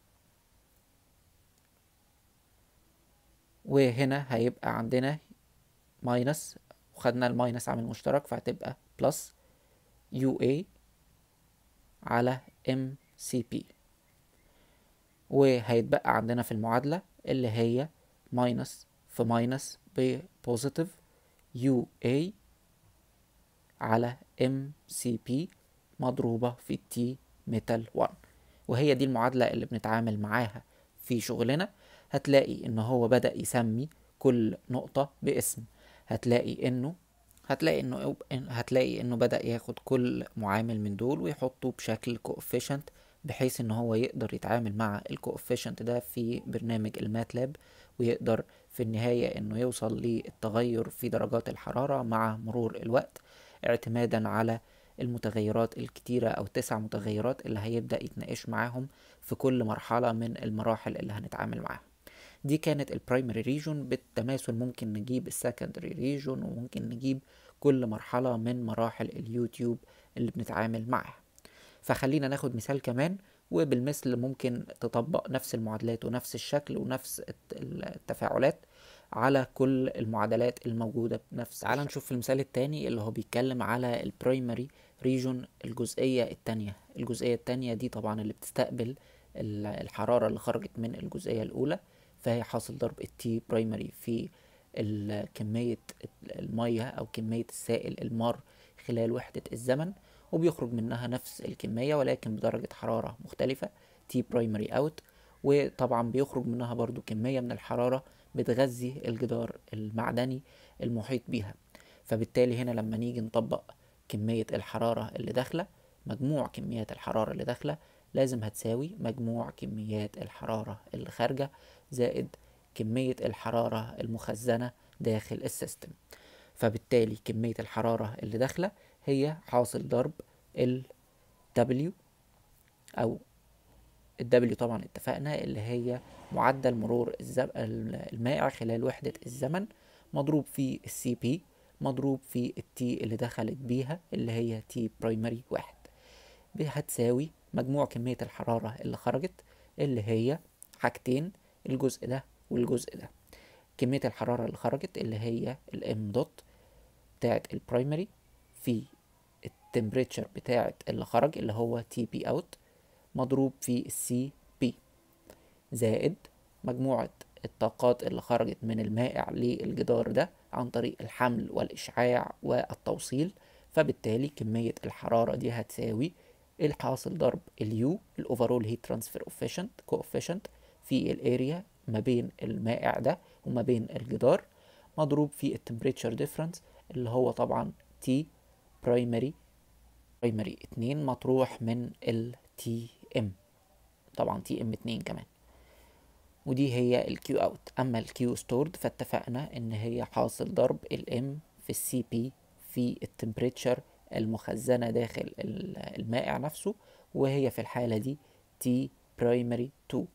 وهنا هيبقى عندنا ماينس وخدنا الماينس عامل مشترك فهتبقى بلس يو اي على ام سي بي وهيتبقى عندنا في المعادلة اللي هي ماينس في ماينس ببوزيتيف يو اي على ام سي بي مضروبة في تي ميتال 1 وهي دي المعادلة اللي بنتعامل معاها في شغلنا هتلاقي ان هو بدأ يسمي كل نقطة باسم هتلاقي انه هتلاقي انه هتلاقي انه بدأ ياخد كل معامل من دول ويحطه بشكل كوفيشنت بحيث ان هو يقدر يتعامل مع الكوفيشنت ده في برنامج الماتلاب ويقدر في النهاية انه يوصل للتغير في درجات الحرارة مع مرور الوقت اعتمادا على المتغيرات الكتيرة او تسع متغيرات اللي هيبدأ يتناقش معاهم في كل مرحلة من المراحل اللي هنتعامل معاها دي كانت البرايمري ريجون بالتماثل ممكن نجيب السكندري ريجون وممكن نجيب كل مرحلة من مراحل اليوتيوب اللي بنتعامل معاها فخلينا ناخد مثال كمان وبالمثل ممكن تطبق نفس المعادلات ونفس الشكل ونفس الت- التفاعلات على كل المعادلات الموجودة بنفس تعال نشوف المثال التاني اللي هو بيتكلم على البرايمري ريجون الجزئية التانية الجزئية التانية دي طبعا اللي بتستقبل ال- الحرارة اللي خرجت من الجزئية الأولى فهي حاصل ضرب التي برايمري في ال- كمية المية أو كمية السائل المار خلال وحدة الزمن وبيخرج منها نفس الكمية ولكن بدرجة حرارة مختلفة تي برايمري اوت وطبعا بيخرج منها برضو كمية من الحرارة بتغذي الجدار المعدني المحيط بيها فبالتالي هنا لما نيجي نطبق كمية الحرارة اللي داخلة مجموع كميات الحرارة اللي داخلة لازم هتساوي مجموع كميات الحرارة اللي خارجة زائد كمية الحرارة المخزنة داخل السيستم فبالتالي كمية الحرارة اللي داخلة هي حاصل ضرب ال W أو ال W طبعا اتفقنا اللي هي معدل مرور الزم... المائع خلال وحدة الزمن مضروب في السي بي مضروب في التي اللي دخلت بيها اللي هي تي برايمري واحد هتساوي مجموع كمية الحرارة اللي خرجت اللي هي حاجتين الجزء ده والجزء ده كمية الحرارة اللي خرجت اللي هي الام دوت بتاعت البرايمري في التمبريتشر بتاعت اللي خرج اللي هو تي بي اوت مضروب في السي بي زائد مجموعة الطاقات اللي خرجت من المائع للجدار ده عن طريق الحمل والإشعاع والتوصيل فبالتالي كمية الحرارة دي هتساوي الحاصل ضرب اليو الاوفرول هيت ترانسفير كوفيشنت في الاريا ما بين المائع ده وما بين الجدار مضروب في التمبريتشر ديفرنس اللي هو طبعا تي برايمري برايمري اتنين مطروح من ال تي ام طبعا تي ام اتنين كمان ودي هي الكيو اوت اما الكيو ستورد فاتفقنا ان هي حاصل ضرب الام في السي بي في التمبريتشر المخزنة داخل المائع نفسه وهي في الحالة دي T primary 2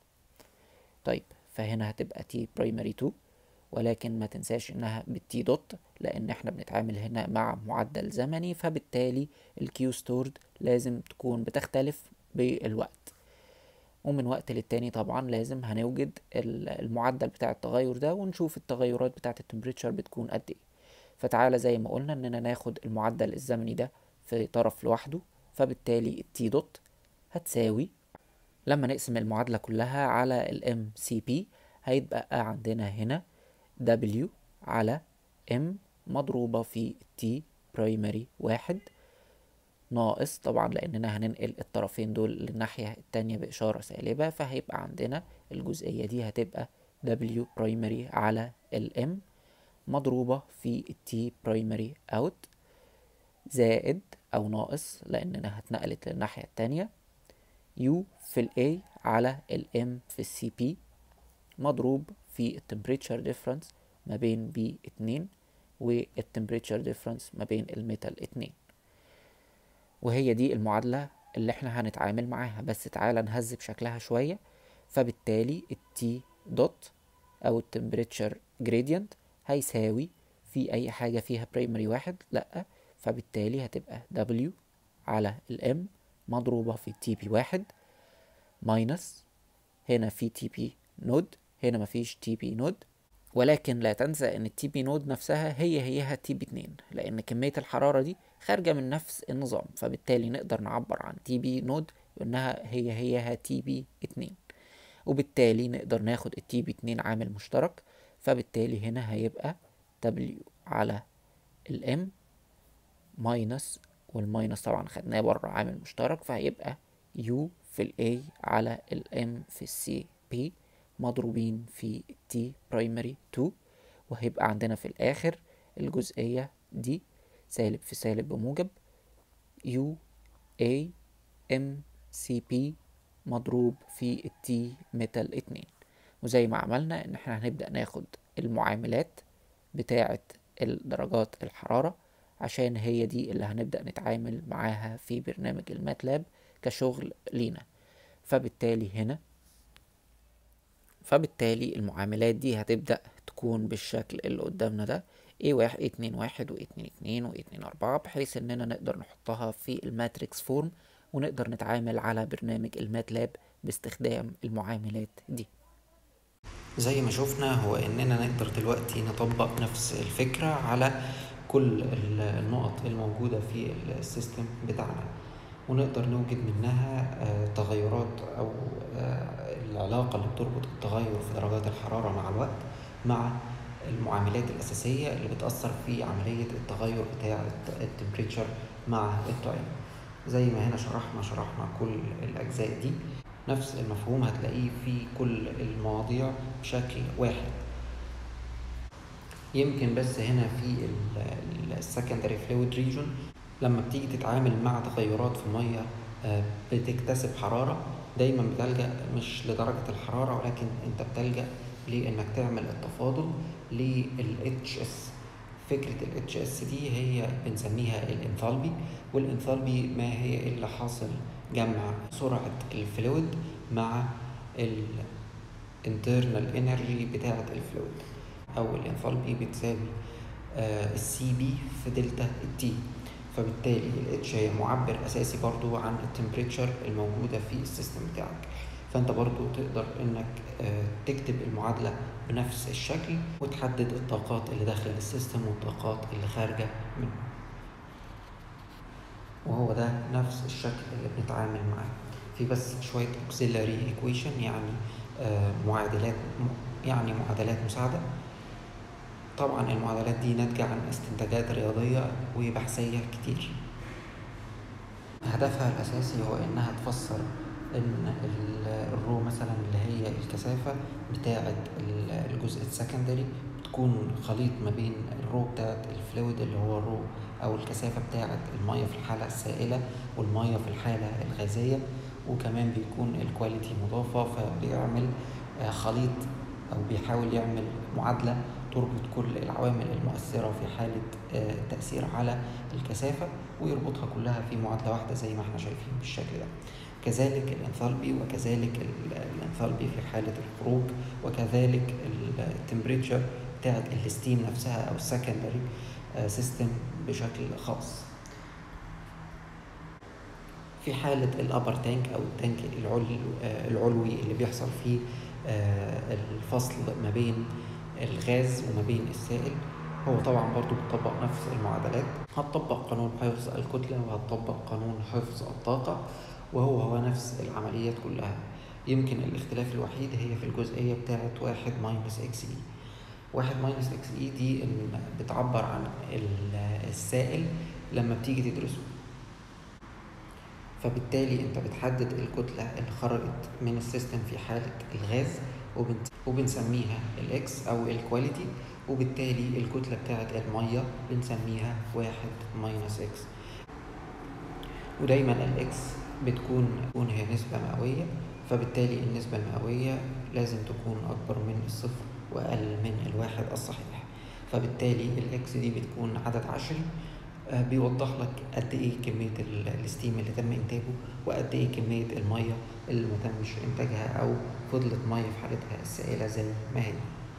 طيب فهنا هتبقى T primary 2 ولكن ما تنساش انها بالتي دوت لان احنا بنتعامل هنا مع معدل زمني فبالتالي الكيو ستورد لازم تكون بتختلف بالوقت ومن وقت للتاني طبعا لازم هنوجد المعدل بتاع التغير ده ونشوف التغيرات بتاعة التمبريتشر بتكون قد ايه فتعالى زي ما قلنا اننا ناخد المعدل الزمني ده في طرف لوحده فبالتالي التي دوت هتساوي لما نقسم المعادلة كلها على الام سي بي هيتبقى عندنا هنا W على M مضروبة في T برايمري واحد ناقص طبعا لأننا هننقل الطرفين دول للناحية التانية بإشارة سالبة فهيبقى عندنا الجزئية دي هتبقى W برايمري على ال M مضروبة في التي برايمري اوت زائد او ناقص لاننا اتنقلت للناحية التانية يو في الاي على الام في السي بي مضروب في التمبريتشر ديفرنس ما بين بي اتنين والتمبريتشر ديفرنس ما بين الميتال اتنين وهي دي المعادلة اللي احنا هنتعامل معاها بس تعالى نهذب شكلها شوية فبالتالي التي دوت او التمبريتشر جريدينت هيساوي في أي حاجة فيها برايمري واحد لأ فبالتالي هتبقى W على ال M مضروبة في تي بي واحد ماينس هنا في تي بي نود هنا مفيش تي بي نود ولكن لا تنسى ان التي بي نود نفسها هي هيها تي بي اتنين لان كمية الحرارة دي خارجة من نفس النظام فبالتالي نقدر نعبر عن تي بي نود بانها هي هيها تي بي اتنين وبالتالي نقدر ناخد التي بي اتنين عامل مشترك فبالتالي هنا هيبقى W على ال M ماينس والماينس طبعا خدناه بره عامل مشترك فهيبقى U في ال A على ال M في ال C P مضروبين في T برايمري 2 وهيبقى عندنا في الآخر الجزئية دي سالب في سالب بموجب U A M C P مضروب في التي ميتال اتنين وزي ما عملنا ان احنا هنبدأ ناخد المعاملات بتاعة درجات الحرارة عشان هي دي اللي هنبدأ نتعامل معاها في برنامج الماتلاب كشغل لينا فبالتالي هنا فبالتالي المعاملات دي هتبدأ تكون بالشكل اللي قدامنا ده A واحد A اتنين واحد و اتنين اتنين و اتنين أربعة بحيث إننا نقدر نحطها في الماتريكس فورم ونقدر نتعامل على برنامج الماتلاب باستخدام المعاملات دي زي ما شفنا هو اننا نقدر دلوقتي نطبق نفس الفكرة على كل النقط الموجودة في السيستم بتاعنا ونقدر نوجد منها تغيرات او العلاقة اللي بتربط التغير في درجات الحرارة مع الوقت مع المعاملات الأساسية اللي بتأثر في عملية التغير بتاع التمبريتشر مع التايم زي ما هنا شرحنا شرحنا كل الأجزاء دي نفس المفهوم هتلاقيه في كل المواضيع بشكل واحد يمكن بس هنا في السكندري فلويد ريجون لما بتيجي تتعامل مع تغيرات في المية بتكتسب حرارة دايما بتلجأ مش لدرجة الحرارة ولكن انت بتلجأ لانك تعمل التفاضل لل HS فكرة ال HS دي هي بنسميها الانثالبي والانثالبي ما هي الا حاصل جمع سرعة الفلويد مع ال internal energy بتاعة الفلويد أو الانثالبي بتساوي السي بي في دلتا التي فبالتالي الاتش هي معبر اساسي برضو عن التمبريتشر الموجوده في السيستم بتاعك فانت برضو تقدر انك آه، تكتب المعادله بنفس الشكل وتحدد الطاقات اللي داخله السيستم والطاقات اللي خارجه منه وهو ده نفس الشكل اللي بنتعامل معاه في بس شويه auxiliary equation يعني آه، معادلات يعني معادلات مساعده طبعا المعادلات دي ناتجة عن استنتاجات رياضية وبحثية كتير هدفها الأساسي هو إنها تفسر إن ال- الرو مثلا اللي هي الكثافة بتاعة ال- الجزء السكندري بتكون خليط ما بين الرو بتاعة الفلويد اللي هو الرو أو الكثافة بتاعة المية في الحالة السائلة والمية في الحالة الغازية وكمان بيكون الكواليتي مضافة فبيعمل آه، خليط أو بيحاول يعمل معادلة تربط كل العوامل المؤثرة في حالة آه، التأثير على الكثافة ويربطها كلها في معادلة واحدة زي ما احنا شايفين بالشكل ده كذلك الانثالبي وكذلك ال- الانثالبي في حالة الخروج وكذلك التمبريتشر بتاعت الستيم نفسها أو السكندري سيستم بشكل خاص في حالة الأبر تانك أو التانك العلوي, العلوي اللي بيحصل فيه آه، الفصل ما بين الغاز وما بين السائل هو طبعا برضو بتطبق نفس المعادلات هتطبق قانون حفظ الكتلة وهتطبق قانون حفظ الطاقة وهو هو نفس العمليات كلها يمكن الاختلاف الوحيد هي في الجزئية بتاعة واحد ماينس اكس اي واحد ماينس اكس اي دي إن بتعبر عن ال- السائل لما بتيجي تدرسه فبالتالي انت بتحدد الكتلة اللي خرجت من السيستم في حالة الغاز وبنت- وبنسميها الاكس او الكواليتي وبالتالي الكتلة بتاعت المية بنسميها واحد ماينس اكس ودايما الاكس بتكون تكون هي نسبة مئوية فبالتالي النسبة المئوية لازم تكون أكبر من الصفر وأقل من الواحد الصحيح فبالتالي الاكس دي بتكون عدد عشري آه، بيوضح لك قد ايه كمية ال- الستيم اللي تم انتاجه وقد ايه كمية المية اللي ما تمش انتاجها او فضلت مية في حالتها السائلة زي ما هي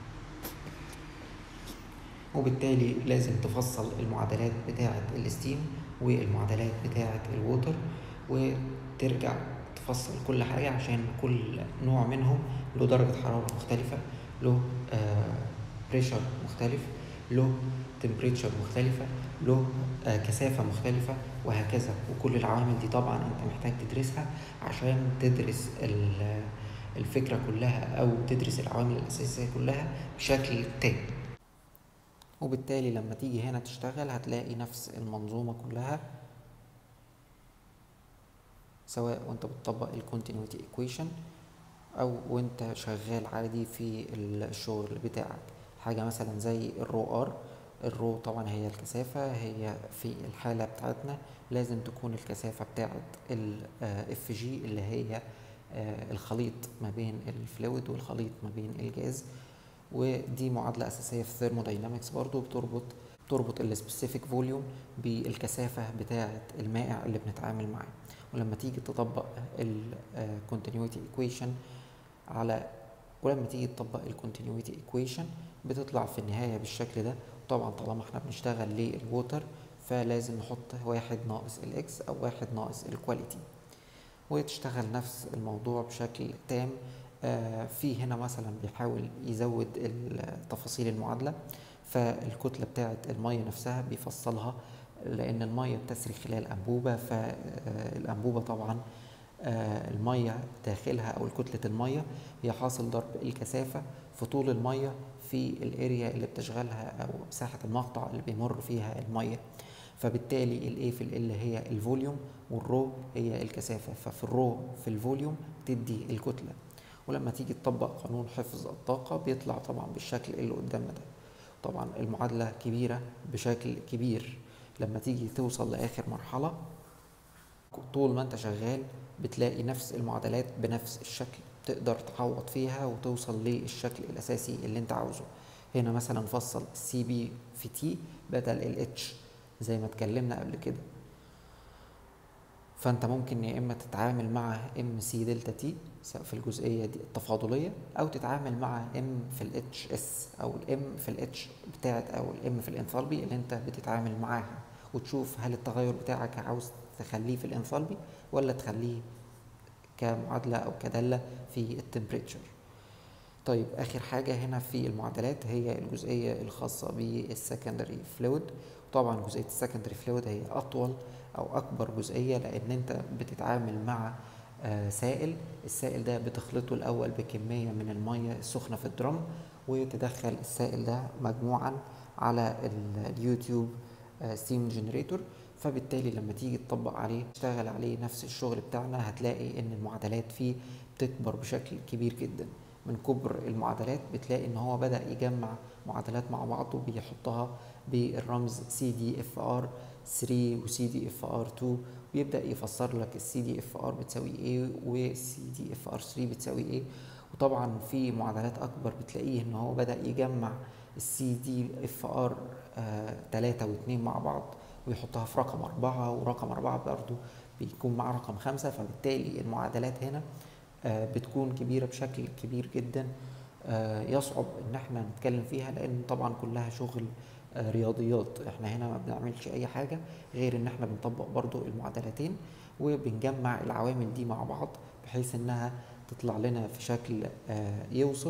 وبالتالي لازم تفصل المعادلات بتاعة الستيم والمعادلات بتاعة الووتر وترجع تفصل كل حاجة عشان كل نوع منهم له درجة حرارة مختلفة له بريشر مختلف له تمبريتشر مختلفة له آه، كثافة مختلفة وهكذا وكل العوامل دي طبعا انت محتاج تدرسها عشان تدرس ال- الفكرة كلها او تدرس العوامل الاساسية كلها بشكل تام وبالتالي لما تيجي هنا تشتغل هتلاقي نفس المنظومة كلها سواء وانت بتطبق الكونتينيوتي ايكويشن او وانت شغال عادي في الشغل بتاعك حاجة مثلا زي الرو ار الرو طبعا هي الكثافة هي في الحالة بتاعتنا لازم تكون الكثافة بتاعت الاف جي اللي هي آه، الخليط ما بين الفلويد والخليط ما بين الجاز ودي معادلة أساسية في الثيرموداينامكس برضو بتربط بتربط السبيسيفيك فوليوم بالكثافة بتاعة المائع اللي بنتعامل معاه ولما تيجي تطبق الكونتينيوتي ايكويشن على ولما تيجي تطبق الكونتينيوتي ايكويشن بتطلع في النهاية بالشكل ده طبعا طالما احنا بنشتغل للووتر فلازم نحط واحد ناقص الاكس او واحد ناقص الكواليتي وتشتغل نفس الموضوع بشكل تام آه، في هنا مثلا بيحاول يزود ال- تفاصيل المعادلة فالكتلة بتاعة المية نفسها بيفصلها لأن المية بتسري خلال أنبوبة فالأنبوبة طبعا آه، المية داخلها أو كتلة المية هي حاصل ضرب الكثافة في طول المية في الاريا اللي بتشغلها أو مساحة المقطع اللي بيمر فيها المية فبالتالي الاي في ال هي الفوليوم والرو هي الكثافة ففي الرو في الفوليوم تدي الكتلة ولما تيجي تطبق قانون حفظ الطاقة بيطلع طبعا بالشكل اللي قدامنا ده طبعا المعادلة كبيرة بشكل كبير لما تيجي توصل لآخر مرحلة طول ما انت شغال بتلاقي نفس المعادلات بنفس الشكل تقدر تعوض فيها وتوصل للشكل الأساسي اللي انت عاوزه هنا مثلا نفصل السي بي في تي بدل الاتش زي ما اتكلمنا قبل كده فانت ممكن يا اما تتعامل مع ام سي دلتا تي سواء في الجزئيه دي التفاضليه او تتعامل مع ام في الاتش اس او الام في الاتش بتاعت او الام في الانثالبي اللي انت بتتعامل معاها وتشوف هل التغير بتاعك عاوز تخليه في الانثالبي ولا تخليه كمعادلة أو كدالة في التمبريتشر طيب آخر حاجة هنا في المعادلات هي الجزئية الخاصة بالسكندري فلويد طبعا جزئية السكندري فلويد هي أطول أو أكبر جزئية لأن أنت بتتعامل مع آه سائل السائل ده بتخلطه الأول بكمية من المية السخنة في الدرام وتدخل السائل ده مجموعا على اليوتيوب ستيم جنريتور فبالتالي لما تيجي تطبق عليه تشتغل عليه نفس الشغل بتاعنا هتلاقي ان المعادلات فيه بتكبر بشكل كبير جدا من كبر المعادلات بتلاقي ان هو بدأ يجمع معادلات مع بعض وبيحطها بالرمز سي دي اف ار 3 وسي دي اف ار 2 ويبدأ يفسر لك السي دي اف ار بتساوي ايه والسي دي اف ار 3 بتساوي ايه وطبعا في معادلات اكبر بتلاقيه ان هو بدأ يجمع السي دي اف ار 3 و2 مع بعض ويحطها في رقم أربعة ورقم أربعة برضو بيكون مع رقم خمسة فبالتالي المعادلات هنا بتكون كبيرة بشكل كبير جدا يصعب إن احنا نتكلم فيها لأن طبعا كلها شغل رياضيات احنا هنا ما بنعملش أي حاجة غير إن احنا بنطبق برضو المعادلتين وبنجمع العوامل دي مع بعض بحيث إنها تطلع لنا في شكل يوصف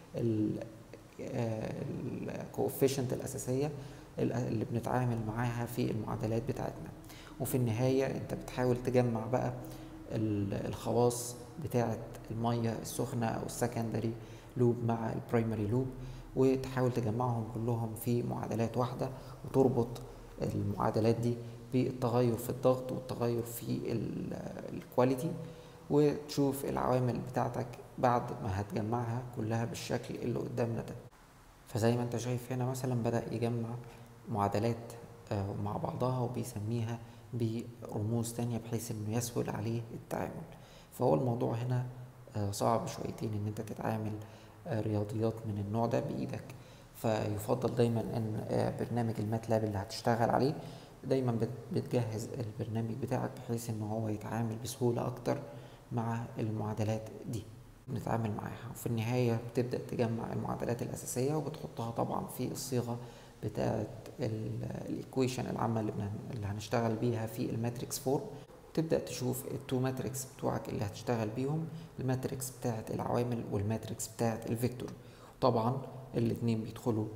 الكوفيشنت الأساسية اللي بنتعامل معاها في المعادلات بتاعتنا وفي النهاية انت بتحاول تجمع بقى الخواص بتاعة المية السخنة أو السكندري لوب مع البرايمري لوب وتحاول تجمعهم كلهم في معادلات واحدة وتربط المعادلات دي بالتغير في الضغط والتغير في الكواليتي وتشوف العوامل بتاعتك بعد ما هتجمعها كلها بالشكل اللي قدامنا ده فزي ما انت شايف هنا مثلا بدأ يجمع معادلات مع بعضها وبيسميها برموز تانية بحيث انه يسهل عليه التعامل فهو الموضوع هنا صعب شويتين ان انت تتعامل رياضيات من النوع ده بايدك فيفضل دايما ان برنامج الماتلاب اللي هتشتغل عليه دايما بتجهز البرنامج بتاعك بحيث ان هو يتعامل بسهولة اكتر مع المعادلات دي بنتعامل معاها وفي النهاية بتبدأ تجمع المعادلات الأساسية وبتحطها طبعا في الصيغة بتاعة الإيكويشن العامة اللي, اللي هنشتغل بيها في الماتريكس فورم تبدأ تشوف التو ماتريكس بتوعك اللي هتشتغل بيهم الماتريكس بتاعة العوامل والماتريكس بتاعة الفيكتور طبعا الاتنين بيدخلوا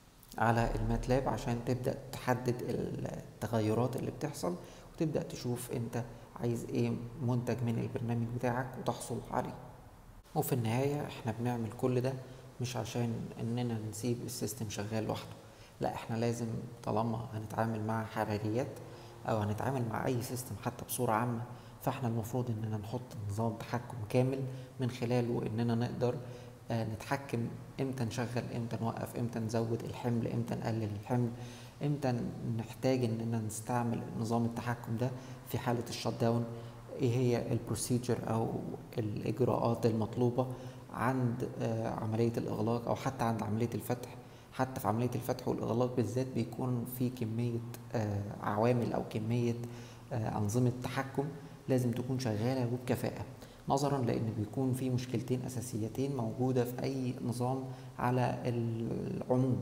على الماتلاب عشان تبدأ تحدد التغيرات اللي بتحصل وتبدأ تشوف انت عايز ايه منتج من البرنامج بتاعك وتحصل عليه وفي النهاية احنا بنعمل كل ده مش عشان اننا نسيب السيستم شغال لوحده لا احنا لازم طالما هنتعامل مع حراريات او هنتعامل مع اي سيستم حتى بصورة عامة فاحنا المفروض اننا نحط نظام تحكم كامل من خلاله اننا نقدر آه نتحكم امتى نشغل امتى نوقف امتى نزود الحمل امتى نقلل الحمل امتى نحتاج اننا نستعمل نظام التحكم ده في حالة الشت داون ايه هي البروسيجر او الاجراءات المطلوبة عند آه عملية الاغلاق او حتى عند عملية الفتح حتى في عملية الفتح والإغلاق بالذات بيكون في كمية آه عوامل أو كمية آه أنظمة تحكم لازم تكون شغالة وبكفاءة نظرا لأن بيكون في مشكلتين أساسيتين موجودة في أي نظام على العموم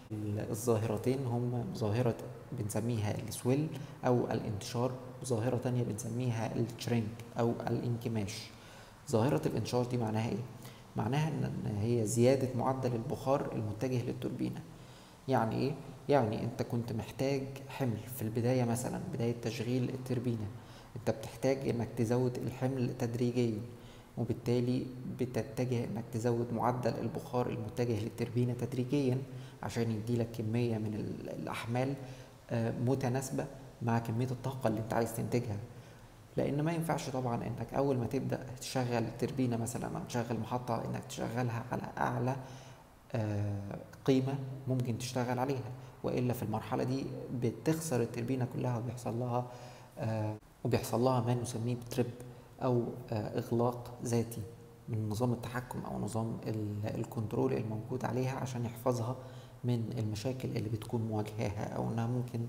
الظاهرتين هم ظاهرة بنسميها السويل أو الانتشار وظاهرة تانية بنسميها الشرينك أو الانكماش ظاهرة الانتشار دي معناها إيه؟ معناها ان هي زيادة معدل البخار المتجه للتوربينة يعني ايه؟ يعني انت كنت محتاج حمل في البداية مثلا بداية تشغيل التوربينة انت بتحتاج انك تزود الحمل تدريجيا وبالتالي بتتجه انك تزود معدل البخار المتجه للتوربينة تدريجيا عشان يديلك كمية من الاحمال متناسبة مع كمية الطاقة اللي انت عايز تنتجها لان ما ينفعش طبعا انك اول ما تبدا تشغل تربينه مثلا او تشغل محطه انك تشغلها على اعلى آه قيمه ممكن تشتغل عليها والا في المرحله دي بتخسر التربينه كلها وبيحصل لها آه وبيحصل لها ما نسميه بترب او آه اغلاق ذاتي من نظام التحكم او نظام الكنترول الموجود عليها عشان يحفظها من المشاكل اللي بتكون مواجهاها او انها ممكن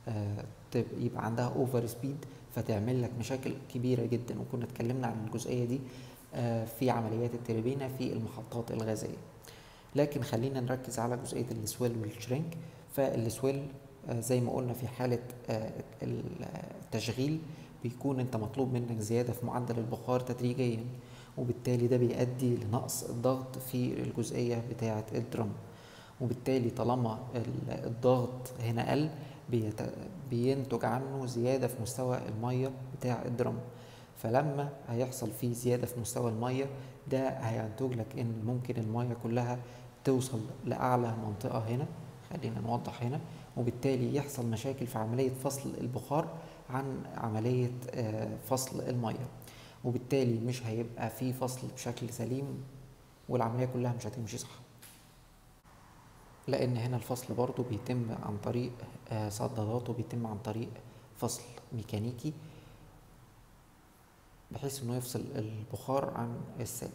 يبقى عندها اوفر سبيد فتعمل لك مشاكل كبيره جدا وكنا اتكلمنا عن الجزئيه دي في عمليات التربينه في المحطات الغازيه لكن خلينا نركز على جزئيه السويل والشرينك فالسويل آه، زي ما قلنا في حالة آه، التشغيل بيكون انت مطلوب منك زيادة في معدل البخار تدريجيا وبالتالي ده بيؤدي لنقص الضغط في الجزئية بتاعة الدرام وبالتالي طالما ال- الضغط هنا قل بيت- بينتج عنه زيادة في مستوى المية بتاع الدرام فلما هيحصل فيه زيادة في مستوى المية ده هينتج لك ان ممكن المية كلها توصل لأعلى منطقة هنا خلينا نوضح هنا وبالتالي يحصل مشاكل في عملية فصل البخار عن عملية آه، فصل المية وبالتالي مش هيبقى في فصل بشكل سليم والعملية كلها مش هتمشي صح لأن هنا الفصل برضو بيتم عن طريق آه، صدادات وبيتم عن طريق فصل ميكانيكي بحيث انه يفصل البخار عن السائل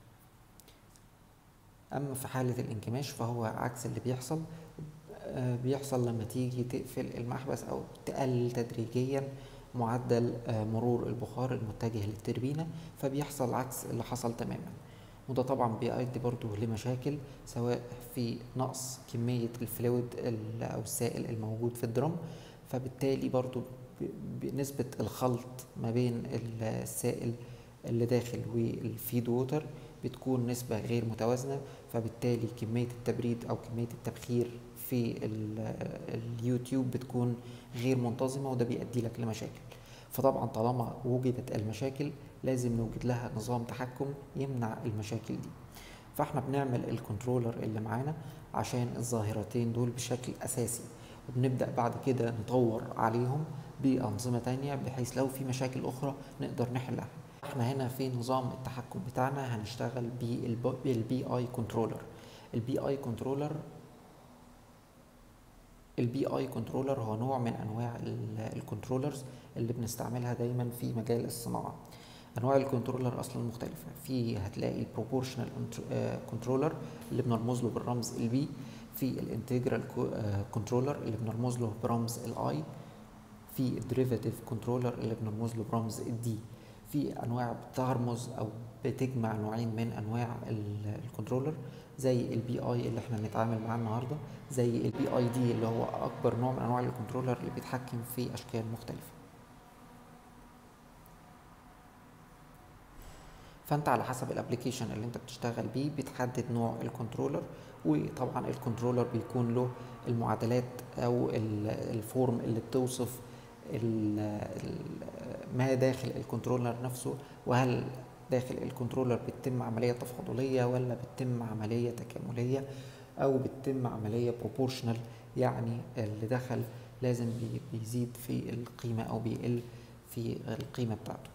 اما في حالة الانكماش فهو عكس اللي بيحصل آه، بيحصل لما تيجي تقفل المحبس او تقلل تدريجيا معدل آه، مرور البخار المتجه للتربينة فبيحصل عكس اللي حصل تماما وده طبعا بيؤدي برضو لمشاكل سواء في نقص كمية الفلويد ال- أو السائل الموجود في الدرام فبالتالي برضو ب- بنسبة الخلط ما بين ال- السائل اللي داخل والفيد ووتر بتكون نسبة غير متوازنة فبالتالي كمية التبريد أو كمية التبخير في ال- اليوتيوب بتكون غير منتظمة وده بيؤدي لك لمشاكل فطبعا طالما وجدت المشاكل لازم نوجد لها نظام تحكم يمنع المشاكل دي فاحنا بنعمل الكنترولر اللي معانا عشان الظاهرتين دول بشكل اساسي وبنبدأ بعد كده نطور عليهم بأنظمة تانية بحيث لو في مشاكل أخرى نقدر نحلها احنا هنا في نظام التحكم بتاعنا هنشتغل بالبي اي كنترولر البي اي كنترولر البي اي كنترولر هو نوع من انواع الكنترولرز اللي بنستعملها دايما في مجال الصناعه انواع الكنترولر اصلا مختلفه في هتلاقي البروبورشنال كنترولر اللي بنرمز له بالرمز البي في الانتجرال كنترولر اللي بنرمز له برمز الاي في الديريفاتيف كنترولر اللي بنرمز له برمز الدي في انواع بترمز او بتجمع نوعين من انواع ال- الكنترولر زي البي اي اللي احنا بنتعامل معاه النهارده زي البي اي دي اللي هو اكبر نوع من انواع الكنترولر اللي بيتحكم في اشكال مختلفه فانت على حسب الابلكيشن اللي انت بتشتغل بيه بتحدد نوع الكنترولر وطبعا الكنترولر بيكون له المعادلات او ال- الفورم اللي بتوصف ال- ال- ما داخل الكنترولر نفسه وهل داخل الكنترولر بتتم عملية تفاضلية ولا بتتم عملية تكاملية أو بتتم عملية بروبورشنال يعني اللي دخل لازم بي- بيزيد في القيمة أو بيقل في القيمة بتاعته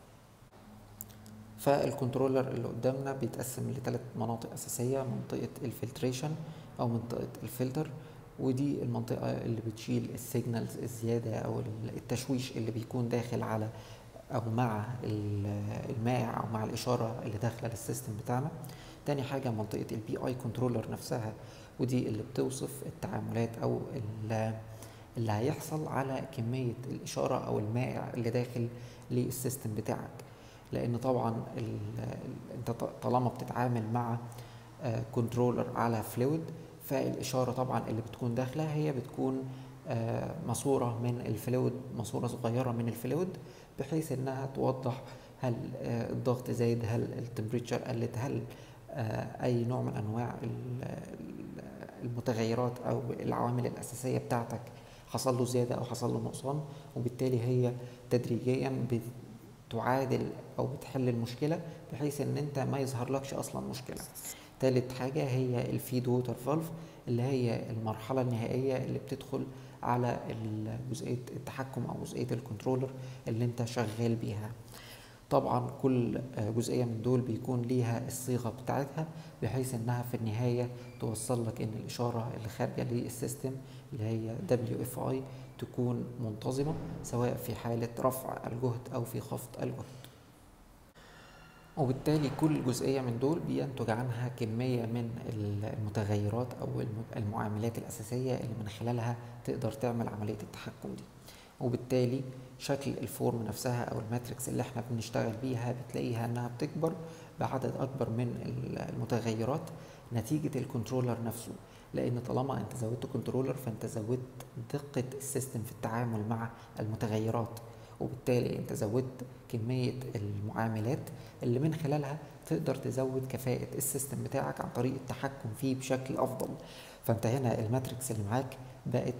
فالكنترولر اللي قدامنا بيتقسم لثلاث مناطق أساسية منطقة الفلتريشن أو منطقة الفلتر ودي المنطقة اللي بتشيل السيجنالز الزيادة أو التشويش اللي بيكون داخل على أو مع ال- المائع أو مع الإشارة اللي داخلة للسيستم بتاعنا تاني حاجة منطقة البي اي كنترولر نفسها ودي اللي بتوصف التعاملات أو ال- اللي هيحصل على كمية الإشارة أو المائع اللي داخل للسيستم بتاعك لأن طبعا ال- ال- أنت ط- طالما بتتعامل مع كنترولر على فلويد فالإشارة طبعا اللي بتكون داخلة هي بتكون آه، ماسورة من الفلويد ماسورة صغيرة من الفلويد بحيث إنها توضح هل آه، الضغط زايد هل التمبريتشر قلت هل آه، أي نوع من أنواع ال- ال- المتغيرات أو العوامل الأساسية بتاعتك حصل له زيادة أو حصل له نقصان وبالتالي هي تدريجيا بتعادل أو بتحل المشكلة بحيث إن أنت ما يظهرلكش أصلا مشكلة تالت حاجة هي الفيد ووتر فالف اللي هي المرحلة النهائية اللي بتدخل على ال- جزئية التحكم أو جزئية الكنترولر اللي أنت شغال بيها طبعا كل آه، جزئية من دول بيكون ليها الصيغة بتاعتها بحيث انها في النهاية توصل لك ان الاشارة اللي خارجة للسيستم اللي هي WFI تكون منتظمة سواء في حالة رفع الجهد او في خفض الجهد وبالتالي كل جزئية من دول بينتج عنها كمية من المتغيرات أو الم- المعاملات الأساسية اللي من خلالها تقدر تعمل عملية التحكم دي وبالتالي شكل الفورم نفسها أو الماتريكس اللي احنا بنشتغل بيها بتلاقيها إنها بتكبر بعدد أكبر من ال- المتغيرات نتيجة الكنترولر نفسه لان طالما انت زودت كنترولر فانت زودت دقة السيستم في التعامل مع المتغيرات وبالتالي انت زودت كمية المعاملات اللي من خلالها تقدر تزود كفاءة السيستم بتاعك عن طريق التحكم فيه بشكل افضل فانت هنا الماتريكس اللي معاك بقت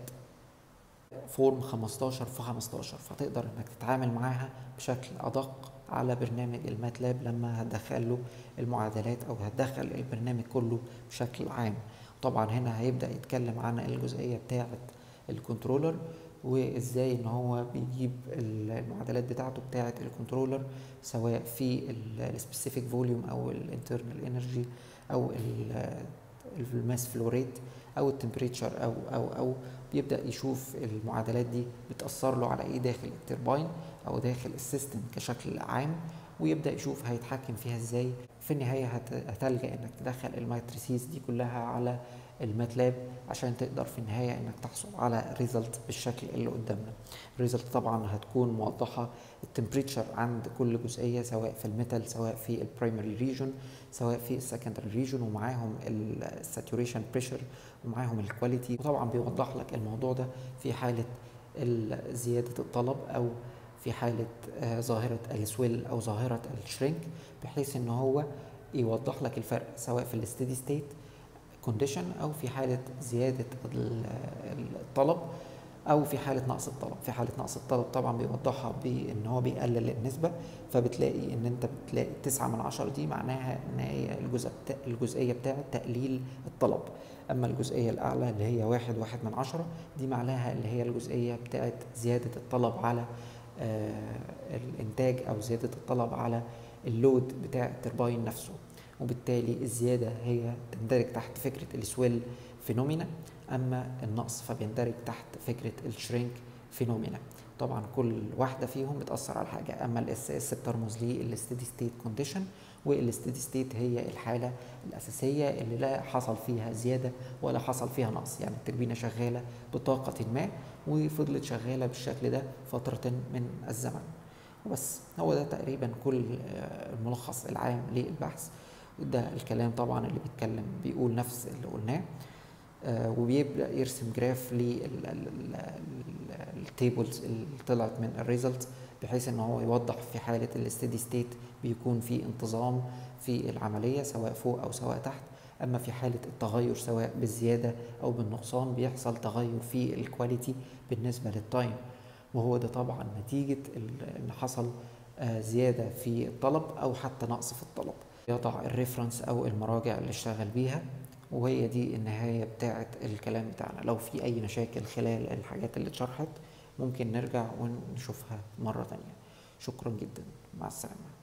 فورم 15 في 15 فتقدر انك تتعامل معاها بشكل ادق على برنامج الماتلاب لما هتدخل له المعادلات او هتدخل البرنامج كله بشكل عام طبعا هنا هيبدا يتكلم عن الجزئيه بتاعه الكنترولر وازاي ان هو بيجيب المعادلات بتاعته بتاعه الكنترولر سواء في السبيسيفيك فوليوم او الانترنال انرجي او الماس فلو ريت او التمبريتشر او او او بيبدا يشوف المعادلات دي بتاثر له على ايه داخل الترباين او داخل السيستم كشكل عام ويبدا يشوف هيتحكم فيها ازاي في النهايه هتلجا انك تدخل الماتريسيز دي كلها على الماتلاب عشان تقدر في النهايه انك تحصل على ريزلت بالشكل اللي قدامنا الريزلت طبعا هتكون موضحه التمبريتشر عند كل جزئيه سواء في الميتال سواء في البرايمري ريجون سواء في السكندري ريجون ومعاهم الساتوريشن بريشر ومعاهم الكواليتي وطبعا بيوضح لك الموضوع ده في حاله زياده الطلب او في حالة ظاهرة السويل أو ظاهرة الشرينك بحيث إن هو يوضح لك الفرق سواء في الستيدي ستيت كونديشن أو في حالة زيادة الطلب أو في حالة نقص الطلب في حالة نقص الطلب طبعا بيوضحها بإن هو بيقلل النسبة فبتلاقي إن أنت بتلاقي تسعة من عشرة دي معناها إن هي الجزء الجزئية بتاعة تقليل الطلب أما الجزئية الأعلى اللي هي واحد واحد من عشرة دي معناها اللي هي الجزئية بتاعة زيادة الطلب على آه الانتاج او زياده الطلب على اللود بتاع الترباين نفسه وبالتالي الزياده هي تندرج تحت فكره السويل فينومينا اما النقص فبيندرج تحت فكره الشرينك فينومينا طبعا كل واحده فيهم بتاثر على حاجه اما الاس اس بترمز للستيدي ستيت كونديشن والستيدي ستيت هي الحاله الاساسيه اللي لا حصل فيها زياده ولا حصل فيها نقص يعني التربينه شغاله بطاقه ما وفضلت شغاله بالشكل ده فتره من الزمن وبس هو ده تقريبا كل الملخص العام للبحث ده الكلام طبعا اللي بيتكلم بيقول نفس اللي قلناه آه وبيبدا يرسم جراف للتيبلز اللي طلعت من الريزلت بحيث ان هو يوضح في حاله الاستدي ستيت بيكون في انتظام في العمليه سواء فوق او سواء تحت اما في حاله التغير سواء بالزياده او بالنقصان بيحصل تغير في الكواليتي بالنسبه للتايم وهو ده طبعا نتيجه ان حصل زياده في الطلب او حتى نقص في الطلب يضع الريفرنس او المراجع اللي اشتغل بيها وهي دي النهايه بتاعه الكلام بتاعنا لو في اي مشاكل خلال الحاجات اللي اتشرحت ممكن نرجع ونشوفها مره تانية شكرا جدا مع السلامه